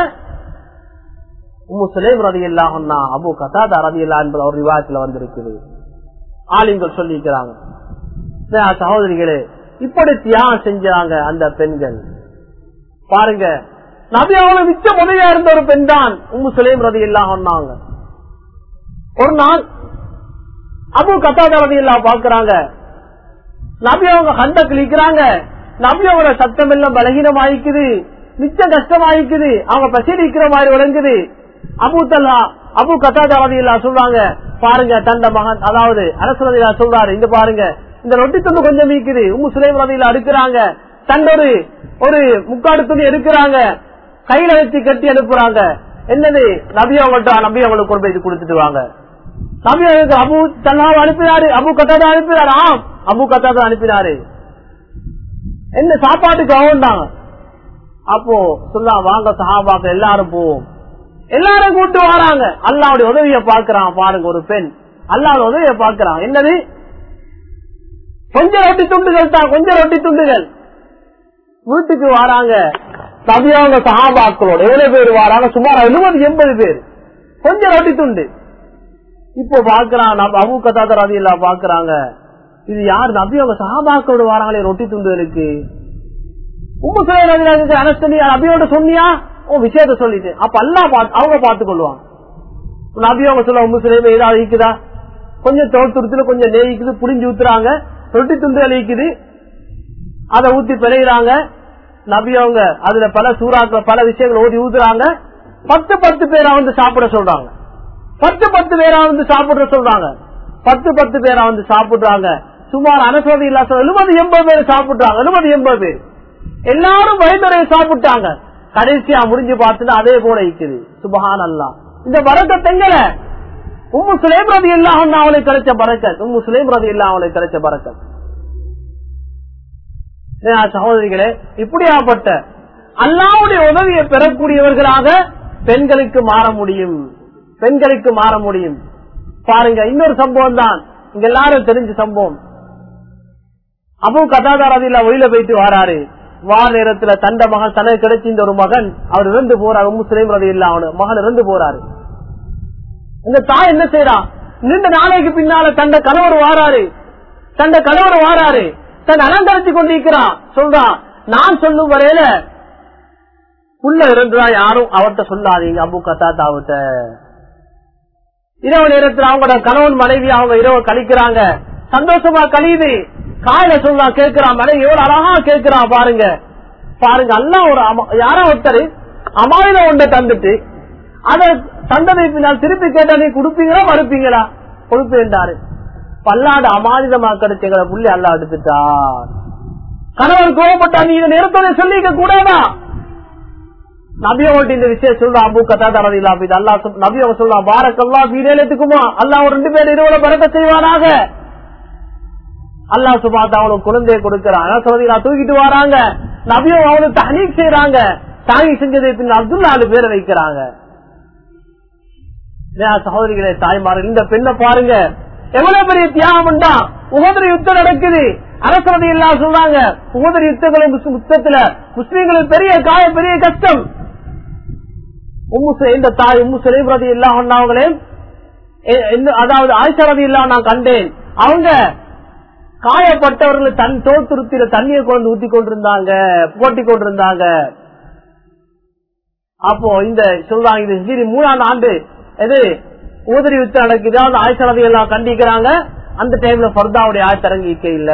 உம்மு சுலைம் ரதி இல்லாஹன்னா அபு கதாதா ரதி இல்லா என்பது ஒரு விவாதத்தில் வந்திருக்குது ஆலிம்கள் சொல்லியிருக்கிறாங்க சகோதரிகளே இப்படி தியாகம் செஞ்சாங்க அந்த பெண்கள் பாருங்க நபி அவளை மிச்ச உதவியா இருந்த ஒரு பெண் தான் உம்மு சுலைம் ரதி இல்லாஹன்னாங்க ஒரு நாள் அபு கத்தாதா ரதி இல்லா பாக்குறாங்க நபி அவங்க கண்ட கிழிக்கிறாங்க நபி அவங்களோட சத்தம் எல்லாம் பலகீனமாயிக்குது மிச்சம் கஷ்டமாயிக்குது அவங்க பசிடிக்கிற மாதிரி விளங்குது அபு தல்லா அபு கத்தாதாவதியில்லா சொல்றாங்க பாருங்க தண்ட மகன் அதாவது அரசுரதியா சொல்றாரு இங்க பாருங்க இந்த ரொட்டி துண்டு கொஞ்சம் நீக்குது உம்மு சுலைம் ரதியில அடுக்கிறாங்க தண்டொரு ஒரு முக்காடு துணி எடுக்கிறாங்க கையில வச்சு கட்டி அனுப்புறாங்க என்னது நபி அவங்கள்ட்ட நபி அவங்களுக்கு கொண்டு போய் கொடுத்துட்டு வாங்க நபி அவங்களுக்கு அபு தல்லாவை அனுப்பினாரு அபு கத்தாதா அனுப்பினாரு ஆம் அபு கத்தாதா அனுப்பினாரு என்ன சாப்பாட்டுக்கு அவன்தாங்க அப்போ சொல்லா வாங்க சஹாபாக்க எல்லாரும் போவோம் எல்லாரும் கூட்டு வராங்க அல்லாவுடைய உதவிய பாக்குறான் பாருங்க ஒரு பெண் அல்லாவுடைய உதவிய பாக்குறான் என்னது கொஞ்சம் ரொட்டி துண்டுகள் தான் கொஞ்சம் ரொட்டி துண்டுகள் வீட்டுக்கு வராங்க நபியாவங்க சஹாபாக்களோட எவ்வளவு பேர் வராங்க சுமார் எழுபது எண்பது பேர் கொஞ்சம் ரொட்டி துண்டு இப்போ பாக்குறான் அபு கதாத ரதி இல்லா பாக்குறாங்க இது யாரு நபியாவங்க சஹாபாக்களோட வராங்களே ரொட்டி துண்டுகளுக்கு உம்மு சுலைம் அனஸ்தனி நபியோட சொன்னியா ஓ விஷயத்த சொல்லிட்டு அப்ப அல்லா அவங்க பார்த்து கொள்வாங்க நபி அவங்க சொல்ல உம்மு சுலைம் ஏதாவது ஈக்குதா கொஞ்சம் தோத்துருத்துல கொஞ்சம் நெய்க்குது புளிஞ்சு ஊத்துறாங்க ரொட்டி துண்டு அழிக்குது அதை ஊத்தி பிழைகிறாங்க நபி அவங்க அதுல பல சூறாக்கள் பல விஷயங்கள் ஊதி ஊத்துறாங்க பத்து பத்து பேரா வந்து சாப்பிட சொல்றாங்க பத்து பத்து பேரா வந்து சாப்பிட சொல்றாங்க பத்து பத்து பேரா வந்து சாப்பிடுறாங்க சுமார் அனசோதி இல்லாத எழுபது எண்பது பேர் சாப்பிடுறாங்க எழுபது எண்பது பேர் எல்லாரும் வயதுடைய சாப்பிட்டாங்க கடைசியா முடிஞ்சு பார்த்துட்டு அதே போல இருக்குது சுபஹான் அல்லா இந்த பறக்கத் எங்கல உம்மு சுலேம் ரதி இல்லாம அவளுக்கு கிடைச்ச பறக்கத் உம்மு சுலேம் ரதி இல்லாம அவளுக்கு கிடைச்ச பறக்கத் சகோதரிகளே இப்படியாப்பட்ட அல்லாவுடைய உதவியை பெறக்கூடியவர்களாக பெண்களுக்கு மாற முடியும் பெண்களுக்கு மாற முடியும் பாருங்க இன்னொரு சம்பவம் தான் இங்க எல்லாரும் தெரிஞ்ச சம்பவம் அபு கதாதாரதில்ல வெளியில போயிட்டு வராரு வா நேரத்துல தண்ட மகன் தனக்கு கிடைச்சிருந்த ஒரு மகன் அவர் இறந்து போறாரு முஸ்லீம் ரதி இல்ல அவனு மகன் இறந்து போறாரு இந்த தாய் என்ன செய்யறா நீண்ட நாளைக்கு பின்னால தண்ட கணவர் வாராரு தண்ட கணவர் வாராரு தன் அலங்கரிச்சு கொண்டிருக்கிறான் சொல்றான் நான் சொல்லும் வரையில உள்ள இருந்துதா யாரும் அவர்கிட்ட சொல்லாதீங்க அபு கத்தாத்தாவிட்ட இரவு நேரத்தில் அவங்களோட கணவன் மனைவி அவங்க இரவு கழிக்கிறாங்க சந்தோஷமா கழியுது காயில சொல்லா கேட்கிறான் மனைவி எவ்வளவு அழகா கேட்கிறான் பாருங்க பாருங்க அல்ல ஒரு யாரோ ஒருத்தர் அமாயில ஒன்றை தந்துட்டு அத தந்ததை பின்னால் திருப்பி கேட்டா நீ கொடுப்பீங்களா மறுப்பீங்களா கொடுப்பேன்டாரு பல்லாடு அமானிதமா கிடைச்ச புள்ளி அல்ல எடுத்துட்டார் கணவன் கோவப்பட்டா நீ இதை நேரத்தோட சொல்லிக்க கூடாதா நபியோட இந்த விஷயம் சொல்ற அபு கதா தரதில்லா அல்லா நபியோ சொல்லலாம் பாரக்கல்லா வீடேலத்துக்குமா அல்லா ஒரு ரெண்டு பேர் இருவரை பறக்க செய்வாராக அல்லா சுபாத் அவனுக்கு குழந்தைய கொடுக்கிறான் தூக்கிட்டு வராங்க நபியும் அவனுக்கு தனீக் செய்யறாங்க தானி செஞ்சதை பின் அப்துல் நாலு பேரை வைக்கிறாங்க சகோதரிகளே தாய்மார்கள் இந்த பெண்ணை பாருங்க எவ்வளவு பெரிய தியாகம் உகதிர யுத்தம் நடக்குது அரசவதி எல்லாம் சொல்றாங்க உகதிர யுத்தங்களை யுத்தத்துல முஸ்லீம்களுக்கு பெரிய காய பெரிய கஷ்டம் உம்மு இந்த தாய் உம்மு சுலைம் ரதி இல்லா அவங்களே அதாவது ஆயிஷா ரதி இல்லா நான் கண்டேன் அவங்க காயப்பட்டவர்கள் தன் தோத்துருத்தில தண்ணியை கொண்டு ஊத்தி கொண்டிருந்தாங்க போட்டி கொண்டிருந்தாங்க அப்போ இந்த சொல்றாங்க இது ஹிஜ்ரி மூணாம் ஆண்டு எது ஊதரி யுத்தம் நடக்குது அந்த ஆயிஷா ரதி எல்லாம் கண்டிக்கிறாங்க அந்த டைம்ல ஃபர்தாவுடைய ஆய் தரங்கிக்க இல்ல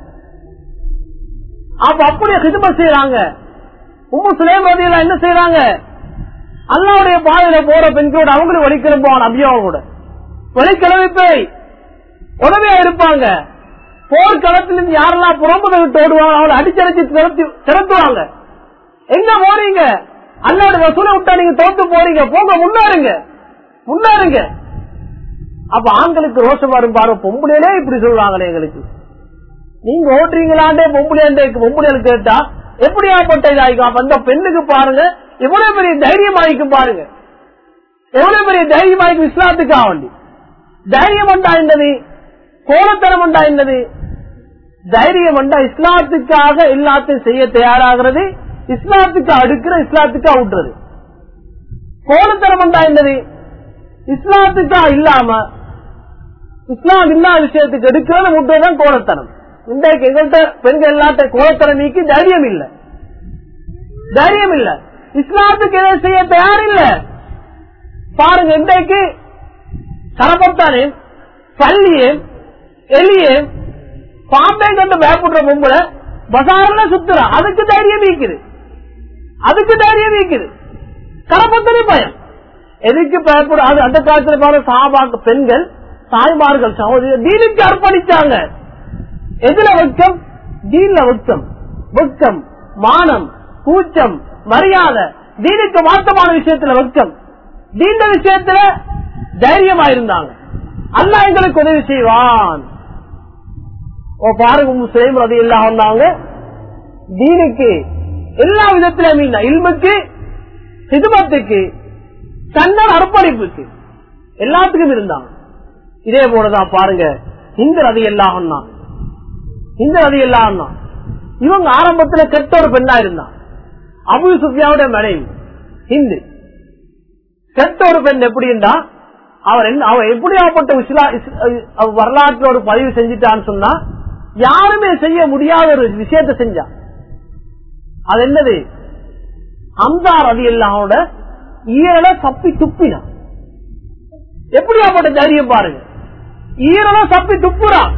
அப்ப அப்படியே ஹிதும செய்யறாங்க உம்மு சுலேம் ரதி எல்லாம் என்ன செய்யறாங்க அல்லாவுடைய பாதையில போற பெண்களோட அவங்களும் வலிக்கிளம்புவான் அபியாவும் கூட வலிக்கிளம்பி போய் உதவியா இருப்பாங்க போர்க்களத்திலிருந்து யாரெல்லாம் புறம்புதை விட்டு ஓடுவாங்க அவங்களை அடிச்சடிச்சு திறத்துவாங்க எங்க போறீங்க அல்லாட வசூலை விட்டா நீங்க தோத்து போறீங்க போங்க முன்னாருங்க முன்னாருங்க அப்ப ஆண்களுக்கு ரோஷம் வரும் பாரு பொம்பளையிலே இப்படி சொல்றாங்களே எங்களுக்கு நீங்க ஓட்டுறீங்களாண்டே பொம்பளையாண்டே பொம்பளைகள் கேட்டா எப்படியாப்பட்ட இதாயிக்கும் அப்ப அந்த பெண்ணுக்கு பாருங்க எவ்வளவு பெரிய தைரியம் ஆயிக்கும் பாருங்க எவ்வளவு பெரிய தைரியம் ஆயிக்கும் இஸ்லாத்துக்கு ஆவண்டி தைரியம் உண்டா என்னது கோலத்தனம் உண்டா என்னது தைரியம் வந்தா இஸ்லாத்துக்காக எல்லாத்தையும் செய்ய தயாராகிறது இஸ்லாத்துக்கு அடுக்கிற இஸ்லாத்துக்கு அவுட்டுறது கோலத்தனம் வந்தா என்னது இஸ்லாத்துக்கா இல்லாம இஸ்லாம் இல்லாத விஷயத்துக்கு எடுக்கிறது முட்டுறதுதான் கோலத்தனம் இன்றைக்கு எங்கள்கிட்ட பெண்கள் எல்லாத்த கோலத்தனம் நீக்கி தைரியம் இல்ல தைரியம் இல்ல இஸ்லாத்துக்கு எதை செய்ய தயார் இல்ல பாருங்க இன்றைக்கு சரபத்தானே பள்ளியே எலியே பாம்பே கண்டு பயப்படுற பொம்பளை பசாரில் சுத்துறா அதுக்கு தைரியம் நீக்குது அதுக்கு தைரியம் நீக்குது கரப்பத்தனே பயம் எதுக்கு பயப்படும் அது அந்த காலத்துல பாருங்க சாபாக்கு பெண்கள் தாய்மார்கள் சகோதரி தீனுக்கு அர்ப்பணிச்சாங்க எதுல வெக்கம் தீன்ல வெக்கம் வெக்கம் மானம் கூச்சம் மரியாதை தீனுக்கு மாற்றமான விஷயத்துல வெக்கம் தீண்ட விஷயத்துல தைரியமா இருந்தாங்க அல்லாஹ் எங்களுக்கு உதவி செய்வான் ஓ பாருங்க முஸ்லீம் அது எல்லாம் வந்தாங்க தீனுக்கு எல்லா விதத்திலும் இல்ல இல்முக்கு சிதுமத்துக்கு தன்னர் அர்ப்பணிப்புக்கு எல்லாத்துக்கும் இருந்தாங்க இதே போலதான் பாருங்க இந்த ரதி எல்லாம் இந்த ரதி எல்லாம் இவங்க ஆரம்பத்துல கெட்ட ஒரு பெண்ணா இருந்தான் அபு சுஃபியாவுடைய மனைவி ஹிந்து கெட்ட ஒரு பெண் எப்படின்னா அவர் என்ன அவர் எப்படியாப்பட்ட இஸ்லா- இஸ்- அஹ் வரலாற்றுல ஒரு பதிவு செஞ்சிட்டான்னு சொன்னா யாருமே செய்ய முடியாத ஒரு விஷயத்தை செஞ்சா அது என்னது அம்தா ரதி எல்லாவோட ஈரலை தப்பி துப்பினான் எப்படியாப்பட்ட தைரியம் பாருங்க ஈரலை தப்பி துப்புறான்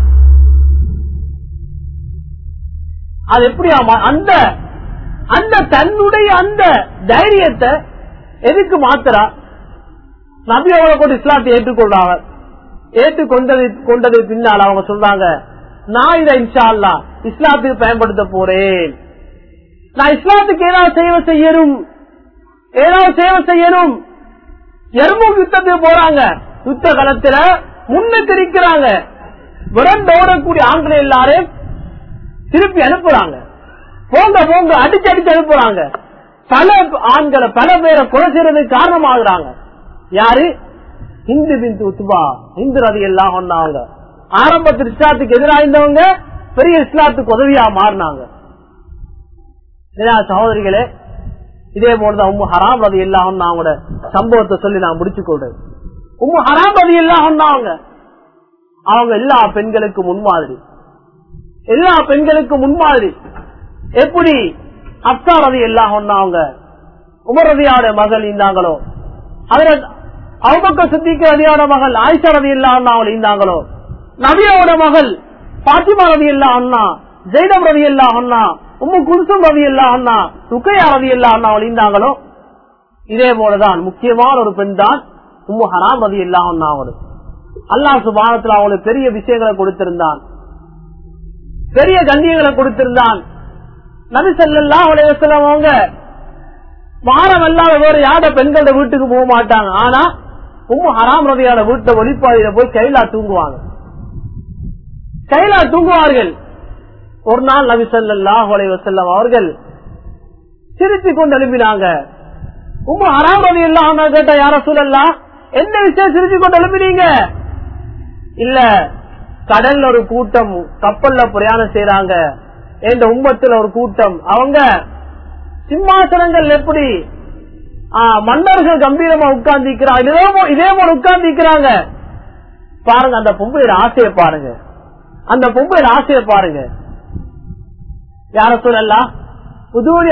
அது எப்படியா மா- அந்த அந்த தன்னுடைய அந்த தைரியத்தை எதுக்கு மாத்துறா நபி அவங்களை கொண்டு இஸ்லாத்தை ஏற்றுக்கொள்றாங்க ஏற்றுக்கொண்டது கொண்டது பின்னால் அவங்க சொல்றாங்க நான் இதை இன்ஷா அல்லா இஸ்லாத்துக்கு பயன்படுத்த போறேன் நான் இஸ்லாத்துக்கு ஏதாவது சேவை செய்யணும் ஏதாவது சேவை செய்யணும் எறும்பு யுத்தத்துக்கு போறாங்க யுத்த காலத்துல முன்னுக்கு இருக்கிறாங்க விரண்டோடக்கூடிய ஆண்களை எல்லாரும் திருப்பி அனுப்புறாங்க போங்க போங்க அடிச்சு அடிச்சு அனுப்புறாங்க பல ஆண்களை பல பேரை கொலை செய்யறதுக்கு காரணமாகுறாங்க யாரு இந்து பிந்து உத்துபா இந்து ரதி எல்லாம் ஒன்னாங்க ஆரம்பத்தில் இஸ்லாத்துக்கு எதிராக இருந்தவங்க பெரிய இஸ்லாத்துக்கு உதவியா மாறினாங்க இதா சகோதரிகளே இதே போலதான் உம்மு ஹராம் ரதி எல்லாம் அவங்களோட சம்பவத்தை சொல்லி நான் முடிச்சு கொள்றேன் உம்மு ஹராம் ரதி எல்லாம் ஒன்னாங்க அவங்க எல்லா பெண்களுக்கு முன்மாதிரி எல்லா பெண்களுக்கும் முன்மாதிரி எப்படி அப்சா ரதி எல்லாம் ஒன்னாங்க உமர் ரதியோட மகள் இருந்தாங்களோ அதுல அவங்க சித்திக்க ரதியோட மகள் ஆயிஷா ரதி எல்லாம் அவங்க இருந்தாங்களோ நபியோட மகள் பாத்திமா ரதி எல்லாம் அண்ணா ஜெய்தம் ரதி எல்லாம் அண்ணா உம்மு குல்சும் ரதி எல்லாம் அண்ணா ருக்கையா ரதி எல்லாம் அண்ணா இருந்தாங்களோ இதே போலதான் முக்கியமான ஒரு பெண் தான் உம்மு ஹராம் ரதி எல்லாம் அண்ணா அவங்களுக்கு அல்லாஹ் சுபானத்துல அவங்களுக்கு பெரிய விஷயங்களை கொடுத்திருந்தான் பெரிய கண்ணியங்களை கொடுத்திருந்தான் நபி செல்லா அவங்க வாரம் அல்லாத வேற யார பெண்களோட வீட்டுக்கு போக மாட்டாங்க ஆனா உம்மு ஹராம் ரவியோட வீட்டை ஒளிப்பாதையில போய் கைலா தூங்குவாங்க கைலா தூங்குவார்கள் ஒரு நாள் நபி ஸல்லல்லாஹு அலைஹி வஸல்லம் அவர்கள் சிரித்துக் கொண்டு எழுப்பினாங்க உம்மு ஹராம் ரவி எல்லாம் கேட்ட யார சொல்லலாம் என்ன விஷயம் சிரித்துக் கொண்டு எழுப்பினீங்க இல்ல கடல்ல ஒரு கூட்டம் கப்பல்ல பிரயாணம் செய்யறாங்க என்ற உம்மத்துல ஒரு கூட்டம் அவங்க சிம்மாசனங்கள் எப்படி ஆ, மன்னர்கள் கம்பீரமா உட்கார்ந்திருக்கிறாங்க இதே போ- இதே போல உட்கார்ந்திருக்கிறாங்க பாருங்க அந்த பொம்பையோட ஆசையை பாருங்க அந்த பொம்பையோட ஆசையை பாருங்க யார சொல்லலாம் புதூரி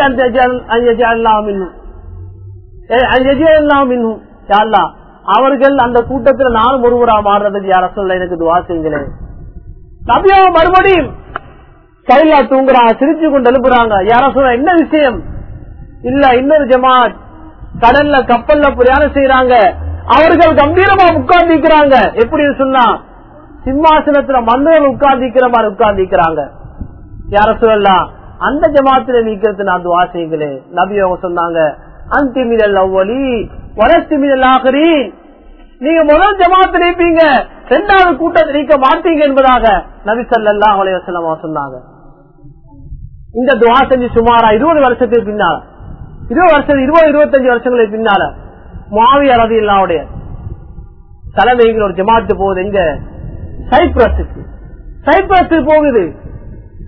அவர்கள் அந்த கூட்டத்துல நானும் ஒருவரா மாறுறதுக்கு யார சொல்ல எனக்கு துவா செய்யுங்களேன் நபியா மறுபடியும் கைலா தூங்குறாங்க சிரிச்சு கொண்டு எழுப்புறாங்க யார சொல்ல என்ன விஷயம் இல்ல இன்னொரு ஜமாத் கடல்ல கப்பல்ல பிரயாணம் செய்யறாங்க அவர்கள் கம்பீரமா உட்கார்ந்திருக்கிறாங்க எப்படி சொன்னா சிம்மாசனத்துல மன்னர்கள் உட்கார்ந்திருக்கிற மாதிரி உட்கார்ந்திருக்கிறாங்க யார சொல்லலாம் அந்த ஜமாத்துல நீக்கிறது நான் துவா செய்யுங்களே நபி அவங்க சொன்னாங்க அந்தி மிதல் அவ்வளி வளர்ச்சி மிதல் ஆகரி நீங்க முதல் ஜமாத்துல இருப்பீங்க இரண்டாவது கூட்டத்தை நீக்க மாட்டீங்க என்பதாக நபி ஸல்லல்லாஹு அலைஹி வஸல்லம் அவங்க சொன்னாங்க இந்த துவா செஞ்சு சுமாரா இருபது வருஷத்துக்கு பின்னால இருபது வருஷம் இருபது இருபத்தஞ்சு வருஷங்களுக்கு பின்னால மாவிய ரதி இல்லாவுடைய தலைமைகள் ஒரு ஜமாத்து போகுது எங்க சைப்ரஸுக்கு சைப்ரஸுக்கு போகுது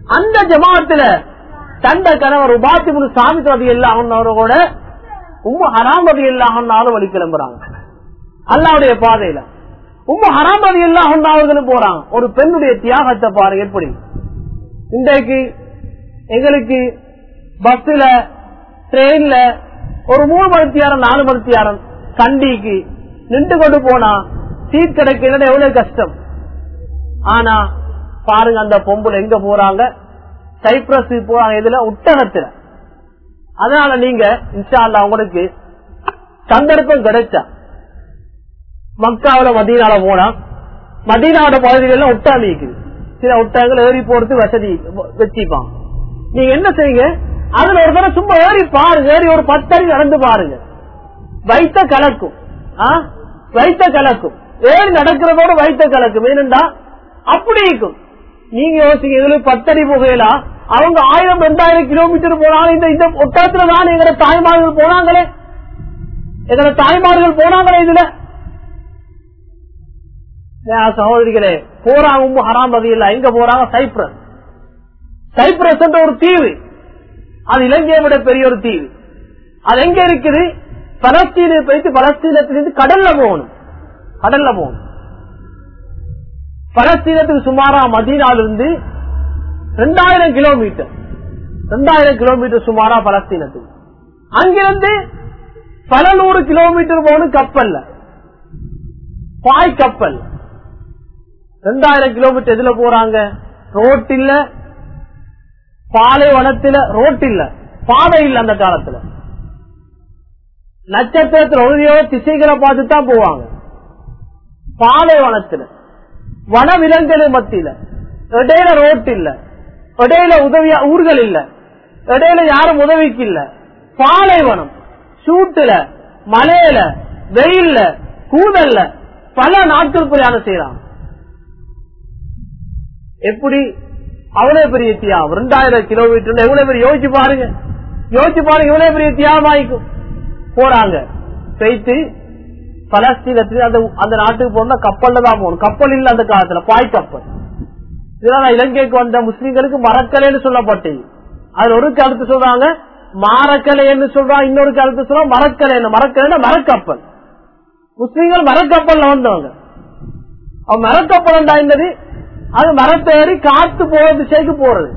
அந்த ஜமாத்துல தந்த கணவர் உபாத்தி சாமி ரதி இல்லாமன்னவரோட உம்ம ஹராம் ரதி இல்லாமன்னாலும் வழி கிளம்புறாங்க அல்லாவுடைய பாதையில உம்ம ஹராம் ரதி இல்லாமன்னாவர்களும் போறாங்க ஒரு பெண்ணுடைய தியாகத்தை பாருங்க எப்படி இன்றைக்கு எங்களுக்கு பஸ்ல ட்ரெயின்ல ஒரு மூணு மணித்தியாரம் நாலு மணித்தியாரம் கண்டிக்கு நின்று கொண்டு போனா சீட் கிடைக்கிறது எவ்வளவு கஷ்டம் ஆனா பாருங்க அந்த பொம்புல எங்க போறாங்க சைப்ரஸ் போறாங்க இதுல உட்டகத்துல அதனால நீங்க இன்ஷா அல்லா உங்களுக்கு சந்தர்ப்பம் கிடைச்சா மக்காவில மதீனால போனா மதீனாவோட பகுதிகளில் ஒட்டாமி இருக்குது சில ஒட்டகங்கள் ஏறி போறது வசதி வச்சுப்பாங்க நீங்க என்ன செய்யுங்க அதுல ஒரு தடவை சும்மா ஏறி பாருங்க ஏறி ஒரு பத்தடி நடந்து பாருங்க வைத்த கலக்கும் ஆ? வைத்த கலக்கும் ஏறி நடக்கிறதோட வைத்த கலக்கும் ஏனென்றா அப்படி இருக்கும் நீங்க யோசிங்க இதுல பத்தடி புகையிலா அவங்க ஆயிரம் ரெண்டாயிரம் கிலோமீட்டர் போனாலும் இந்த இந்த ஒட்டத்துல தான் எங்க தாய்மார்கள் போனாங்களே எங்க தாய்மார்கள் போனாங்களே இதுல ஏன் சகோதரிகளே போறாங்க உம்மு ஹராம் வகையில் எங்க போறாங்க சைப்ரஸ் சைப்ரஸ் என்ற ஒரு தீவு அது இலங்கையை விட பெரிய ஒரு தீவு அது எங்க இருக்குது பலஸ்தீனை போயிட்டு பலஸ்தீனத்திலிருந்து கடல்ல போகணும் கடல்ல போகணும் பலஸ்தீனத்துக்கு சுமாரா மதீனாலிருந்து ரெண்டாயிரம் கிலோமீட்டர் ரெண்டாயிரம் கிலோமீட்டர் சுமாரா பலஸ்தீனத்துக்கு அங்கிருந்து பல நூறு கிலோமீட்டர் போகணும் கப்பல்ல பாய் கப்பல் ரெண்டாயிரம் கிலோமீட்டர் எதுல போறாங்க ரோட் இல்ல பாலைவனத்துல ரோட் இல்ல பாதை இல்ல அந்த காலத்துல நட்சத்திரத்தில் உறுதியோ திசைகளை பார்த்து தான் போவாங்க பாலைவனத்துல வனவிலங்குகள் மத்தியில இடையில ரோட் இல்ல இடையில உதவியா ஊர்கள் இல்ல இடையில யாரும் உதவிக்கு இல்ல பாலைவனம் சூட்டுல மலையில வெயில்ல கூதல்ல பல நாட்கள் பிரயாணம் செய்யறாங்க எப்படி அவ்வளவு பெரிய தியாகம் ரெண்டாயிரம் கிலோமீட்டர் எவ்வளவு பெரிய யோசிச்சு பாருங்க யோசிச்சு பாருங்க இவ்வளவு பெரிய தியாகம் ஆயிக்கும் போறாங்க போயிட்டு பலஸ்தீனத்தில் அந்த அந்த நாட்டுக்கு போனா கப்பல்ல தான் போகணும் கப்பல் இல்ல அந்த காலத்துல பாய் கப்பல் இதெல்லாம் இலங்கைக்கு வந்த முஸ்லீம்களுக்கு மரக்கலைன்னு சொல்லப்பட்டது அதுல ஒரு கருத்து சொல்றாங்க மாரக்கலைன்னு சொல்றாங்க இன்னொரு கருத்து சொல்றாங்க மரக்கலை மரக்கலைன்னா மரக்கப்பல் முஸ்லீம்கள் மரக்கப்பல்ல வந்தவங்க அவன் மரக்கப்பல் என்றது அது மரத்தேறி காத்து போற திசைக்கு போறது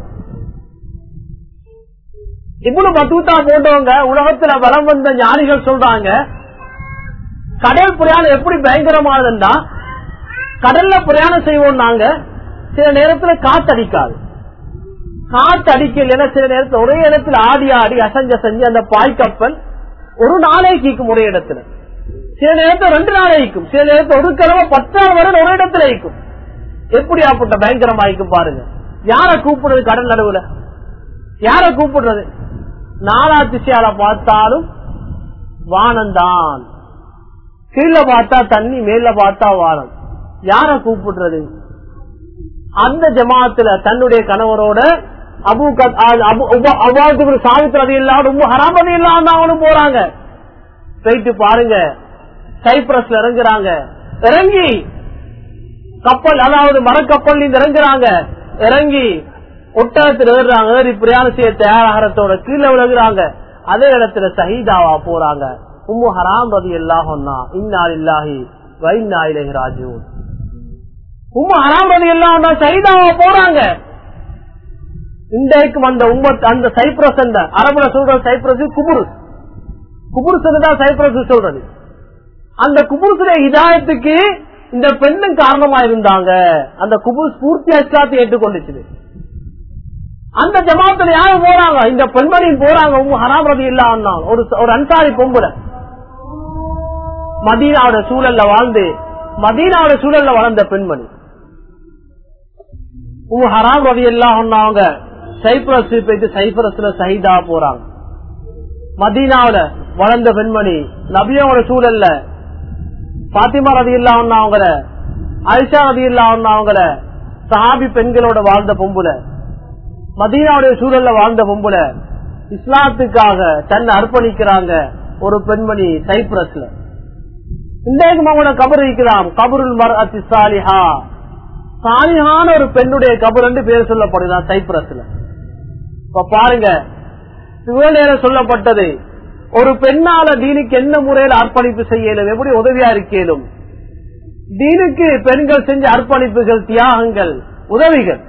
இவ்வளவு பத்துத்தா போட்டவங்க உலகத்துல வளம் வந்த ஞானிகள் சொல்றாங்க கடல் பிரயாணம் எப்படி பயங்கரமானதுன்னா கடல்ல பிரயாணம் செய்வோம் நாங்க சில நேரத்துல காத்து அடிக்காது காத்து அடிக்கல சில நேரத்துல ஒரே இடத்துல ஆடி ஆடி அசஞ்சு அசஞ்சு அந்த பாய்க்கப்பல் ஒரு நாளைக்கு ஒரே இடத்துல சில நேரத்தில் ரெண்டு நாளைக்கும் சில நேரத்தில் ஒரு கிழமை பத்தாறு வருடம் ஒரு இடத்துல இருக்கும் எப்படி ஆப்பட்ட பயங்கரமாயிக்கும் பாருங்க யார கூப்பிடுறது கடல் நடுவுல யார கூப்பிடுறது நாலா திசையால பார்த்தாலும் வானந்தான் கீழே பார்த்தா தண்ணி மேல பார்த்தா வானம் யார கூப்பிடுறது அந்த ஜமாத்துல தன்னுடைய கணவரோட அபு அபாத்துக்கு சாவித்திரது இல்லாத ஹராமதி இல்லாம அவனும் போறாங்க போயிட்டு பாருங்க சைப்ரஸ்ல இறங்குறாங்க இறங்கி கப்பல் அதாவது மரக்கப்பல் இறங்குறாங்க இறங்கி ஒட்டகத்தில் ஏறுறாங்க ஏறி பிரயாணம் செய்ய தயாராகிறதோட கீழே விழுகிறாங்க அதே இடத்துல சஹீதாவா போறாங்க உம்மு ஹராம் ரதி எல்லாஹொன்னா இந்நாள் இல்லாஹி வைநா இலகி ராஜு உம்மு ஹராம் ரதி எல்லாஹொன்னா சஹீதாவா போறாங்க இன்றைக்கு அந்த உம்மத் அந்த சைப்ரஸ் அந்த அரபுல சொல்ற சைப்ரஸ் குபுருஸ் குபுருஸ் தான் சைப்ரஸ் சொல்றது அந்த குபுருசுடைய இதாயத்துக்கு இந்த பெண்ணும் காரணமா இருந்தாங்க அந்த குபுருஸ் பூர்த்தி அச்சாத்தை ஏற்றுக்கொண்டுச்சு அந்த ஜமாத்துல யாரும் போறாங்க இந்த பெண்மணியும் போறாங்க ஹராம் ரதி இல்லா ஒரு ஒரு அன்சாரி பொம்புல மதீனாவோட சூழல்ல வாழ்ந்து மதீனாவோட சூழல்ல வளர்ந்த பெண்மணி உங்க ஹராம் ரதி எல்லாம் அவங்க சைப்ரஸ் போயிட்டு சைப்ரஸ்ல சைதா போறாங்க மதீனாவில வளர்ந்த பெண்மணி நபியோட சூழல்ல பாத்திமா ரதி இல்லா அவங்கள ஐஷா ரதி இல்லா அவங்கள சஹாபி பெண்களோட வாழ்ந்த பொம்புல மதீனாவுடைய சூழல்ல வாழ்ந்த பொம்புல இஸ்லாத்துக்காக தன்னை அர்ப்பணிக்கிறாங்க ஒரு பெண்மணி சைப்ரஸ்ல இன்றைக்கு அவங்களோட கபர் இருக்கிறான் கபருல் மர் அத்தி சாலிஹா சாலியான ஒரு பெண்ணுடைய கபர் என்று பேர் சொல்லப்படுதான் சைப்ரஸ்ல இப்ப பாருங்க இவ்வளவு நேரம் சொல்லப்பட்டது ஒரு பெண்ணால தீனுக்கு என்ன முறையில் அர்ப்பணிப்பு செய்யலும் எப்படி உதவியா இருக்கலும் தீனுக்கு பெண்கள் செஞ்ச அர்ப்பணிப்புகள் தியாகங்கள் உதவிகள்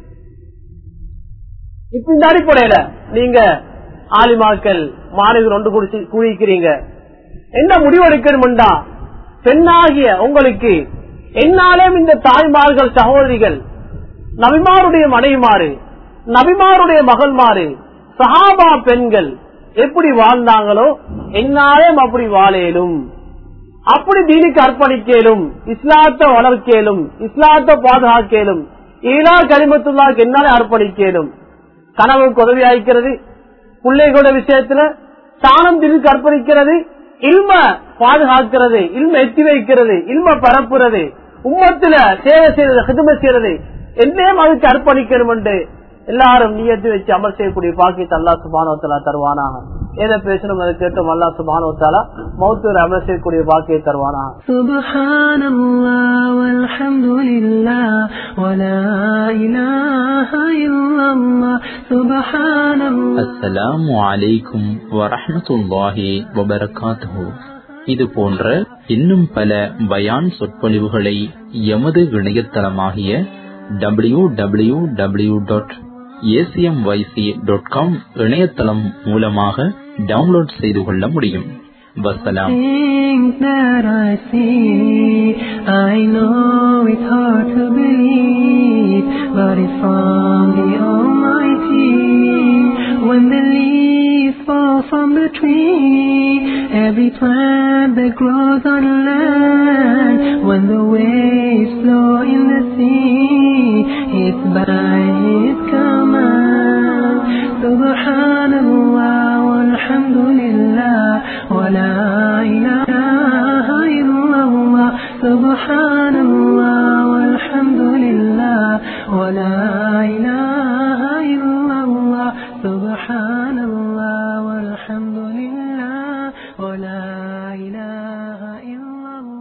இப்ப இந்த அடிப்படையில நீங்க ஆலிமாக்கள் மாணவிகள் ஒன்று குடிச்சு குழிக்கிறீங்க என்ன முடிவெடுக்கணும்டா பெண்ணாகிய உங்களுக்கு என்னாலும் இந்த தாய்மார்கள் சகோதரிகள் நபிமாருடைய மனைவிமாறு நபிமாருடைய மகள்மாறு சஹாபா பெண்கள் எப்படி வாழ்ந்தாங்களோ என்னாலும் அப்படி வாழேலும் அப்படி தீனுக்கு அர்ப்பணிக்கலும் இஸ்லாத்தை வளர்க்கலும் இஸ்லாத்தை பாதுகாக்கலும் ஈலா கரிமத்துள்ளாக்கு என்னாலே அர்ப்பணிக்கலும் கனவுக்கு உதவி அளிக்கிறது பிள்ளைகளோட விஷயத்துல தானம் தினுக்கு அர்ப்பணிக்கிறது இல்ம பாதுகாக்கிறது இல்ம எத்தி வைக்கிறது இல்ம பரப்புறது உம்மத்துல சேவை செய்யறது ஹிதுமை செய்யறது என்னையும் அதுக்கு அர்ப்பணிக்கணும் என்று எல்லாரும் நீயத்து வச்சு அமல் செய்யக்கூடிய பாக்கியத்தை அல்லா சுபானவத்தலா தருவானாக எதை பேசணும் அதை கேட்டும் அல்லா சுபானவத்தாலா மௌத்தூர் அமல் செய்யக்கூடிய பாக்கியை தருவானாக سبحان الله والحمد لله ولا إله إلا الله سبحان الله அஸ்ஸலாமு அலைக்கும் வரஹ்மத்துல்லாஹி வபரகாத்துஹு இது போன்ற இன்னும் பல பயான் சொற்பொழிவுகளை எமது இணையதளமாகிய W W W dot ACMYC dot com இணையதளம் மூலமாக டவுன்லோட் செய்து கொள்ள முடியும் வசலாம் Things that I see, I know it's hard to believe, but it's from the Almighty. When the leaves fall from the tree, every plant that grows on land, when the waves flow in the sea, it's by His command. Subhanallah walhamdulillah wa la ilaha illallah. Subhanallah walhamdulillah wa la ilaha illallah. Subhanallah walhamdulillah wa la ilaha illallah.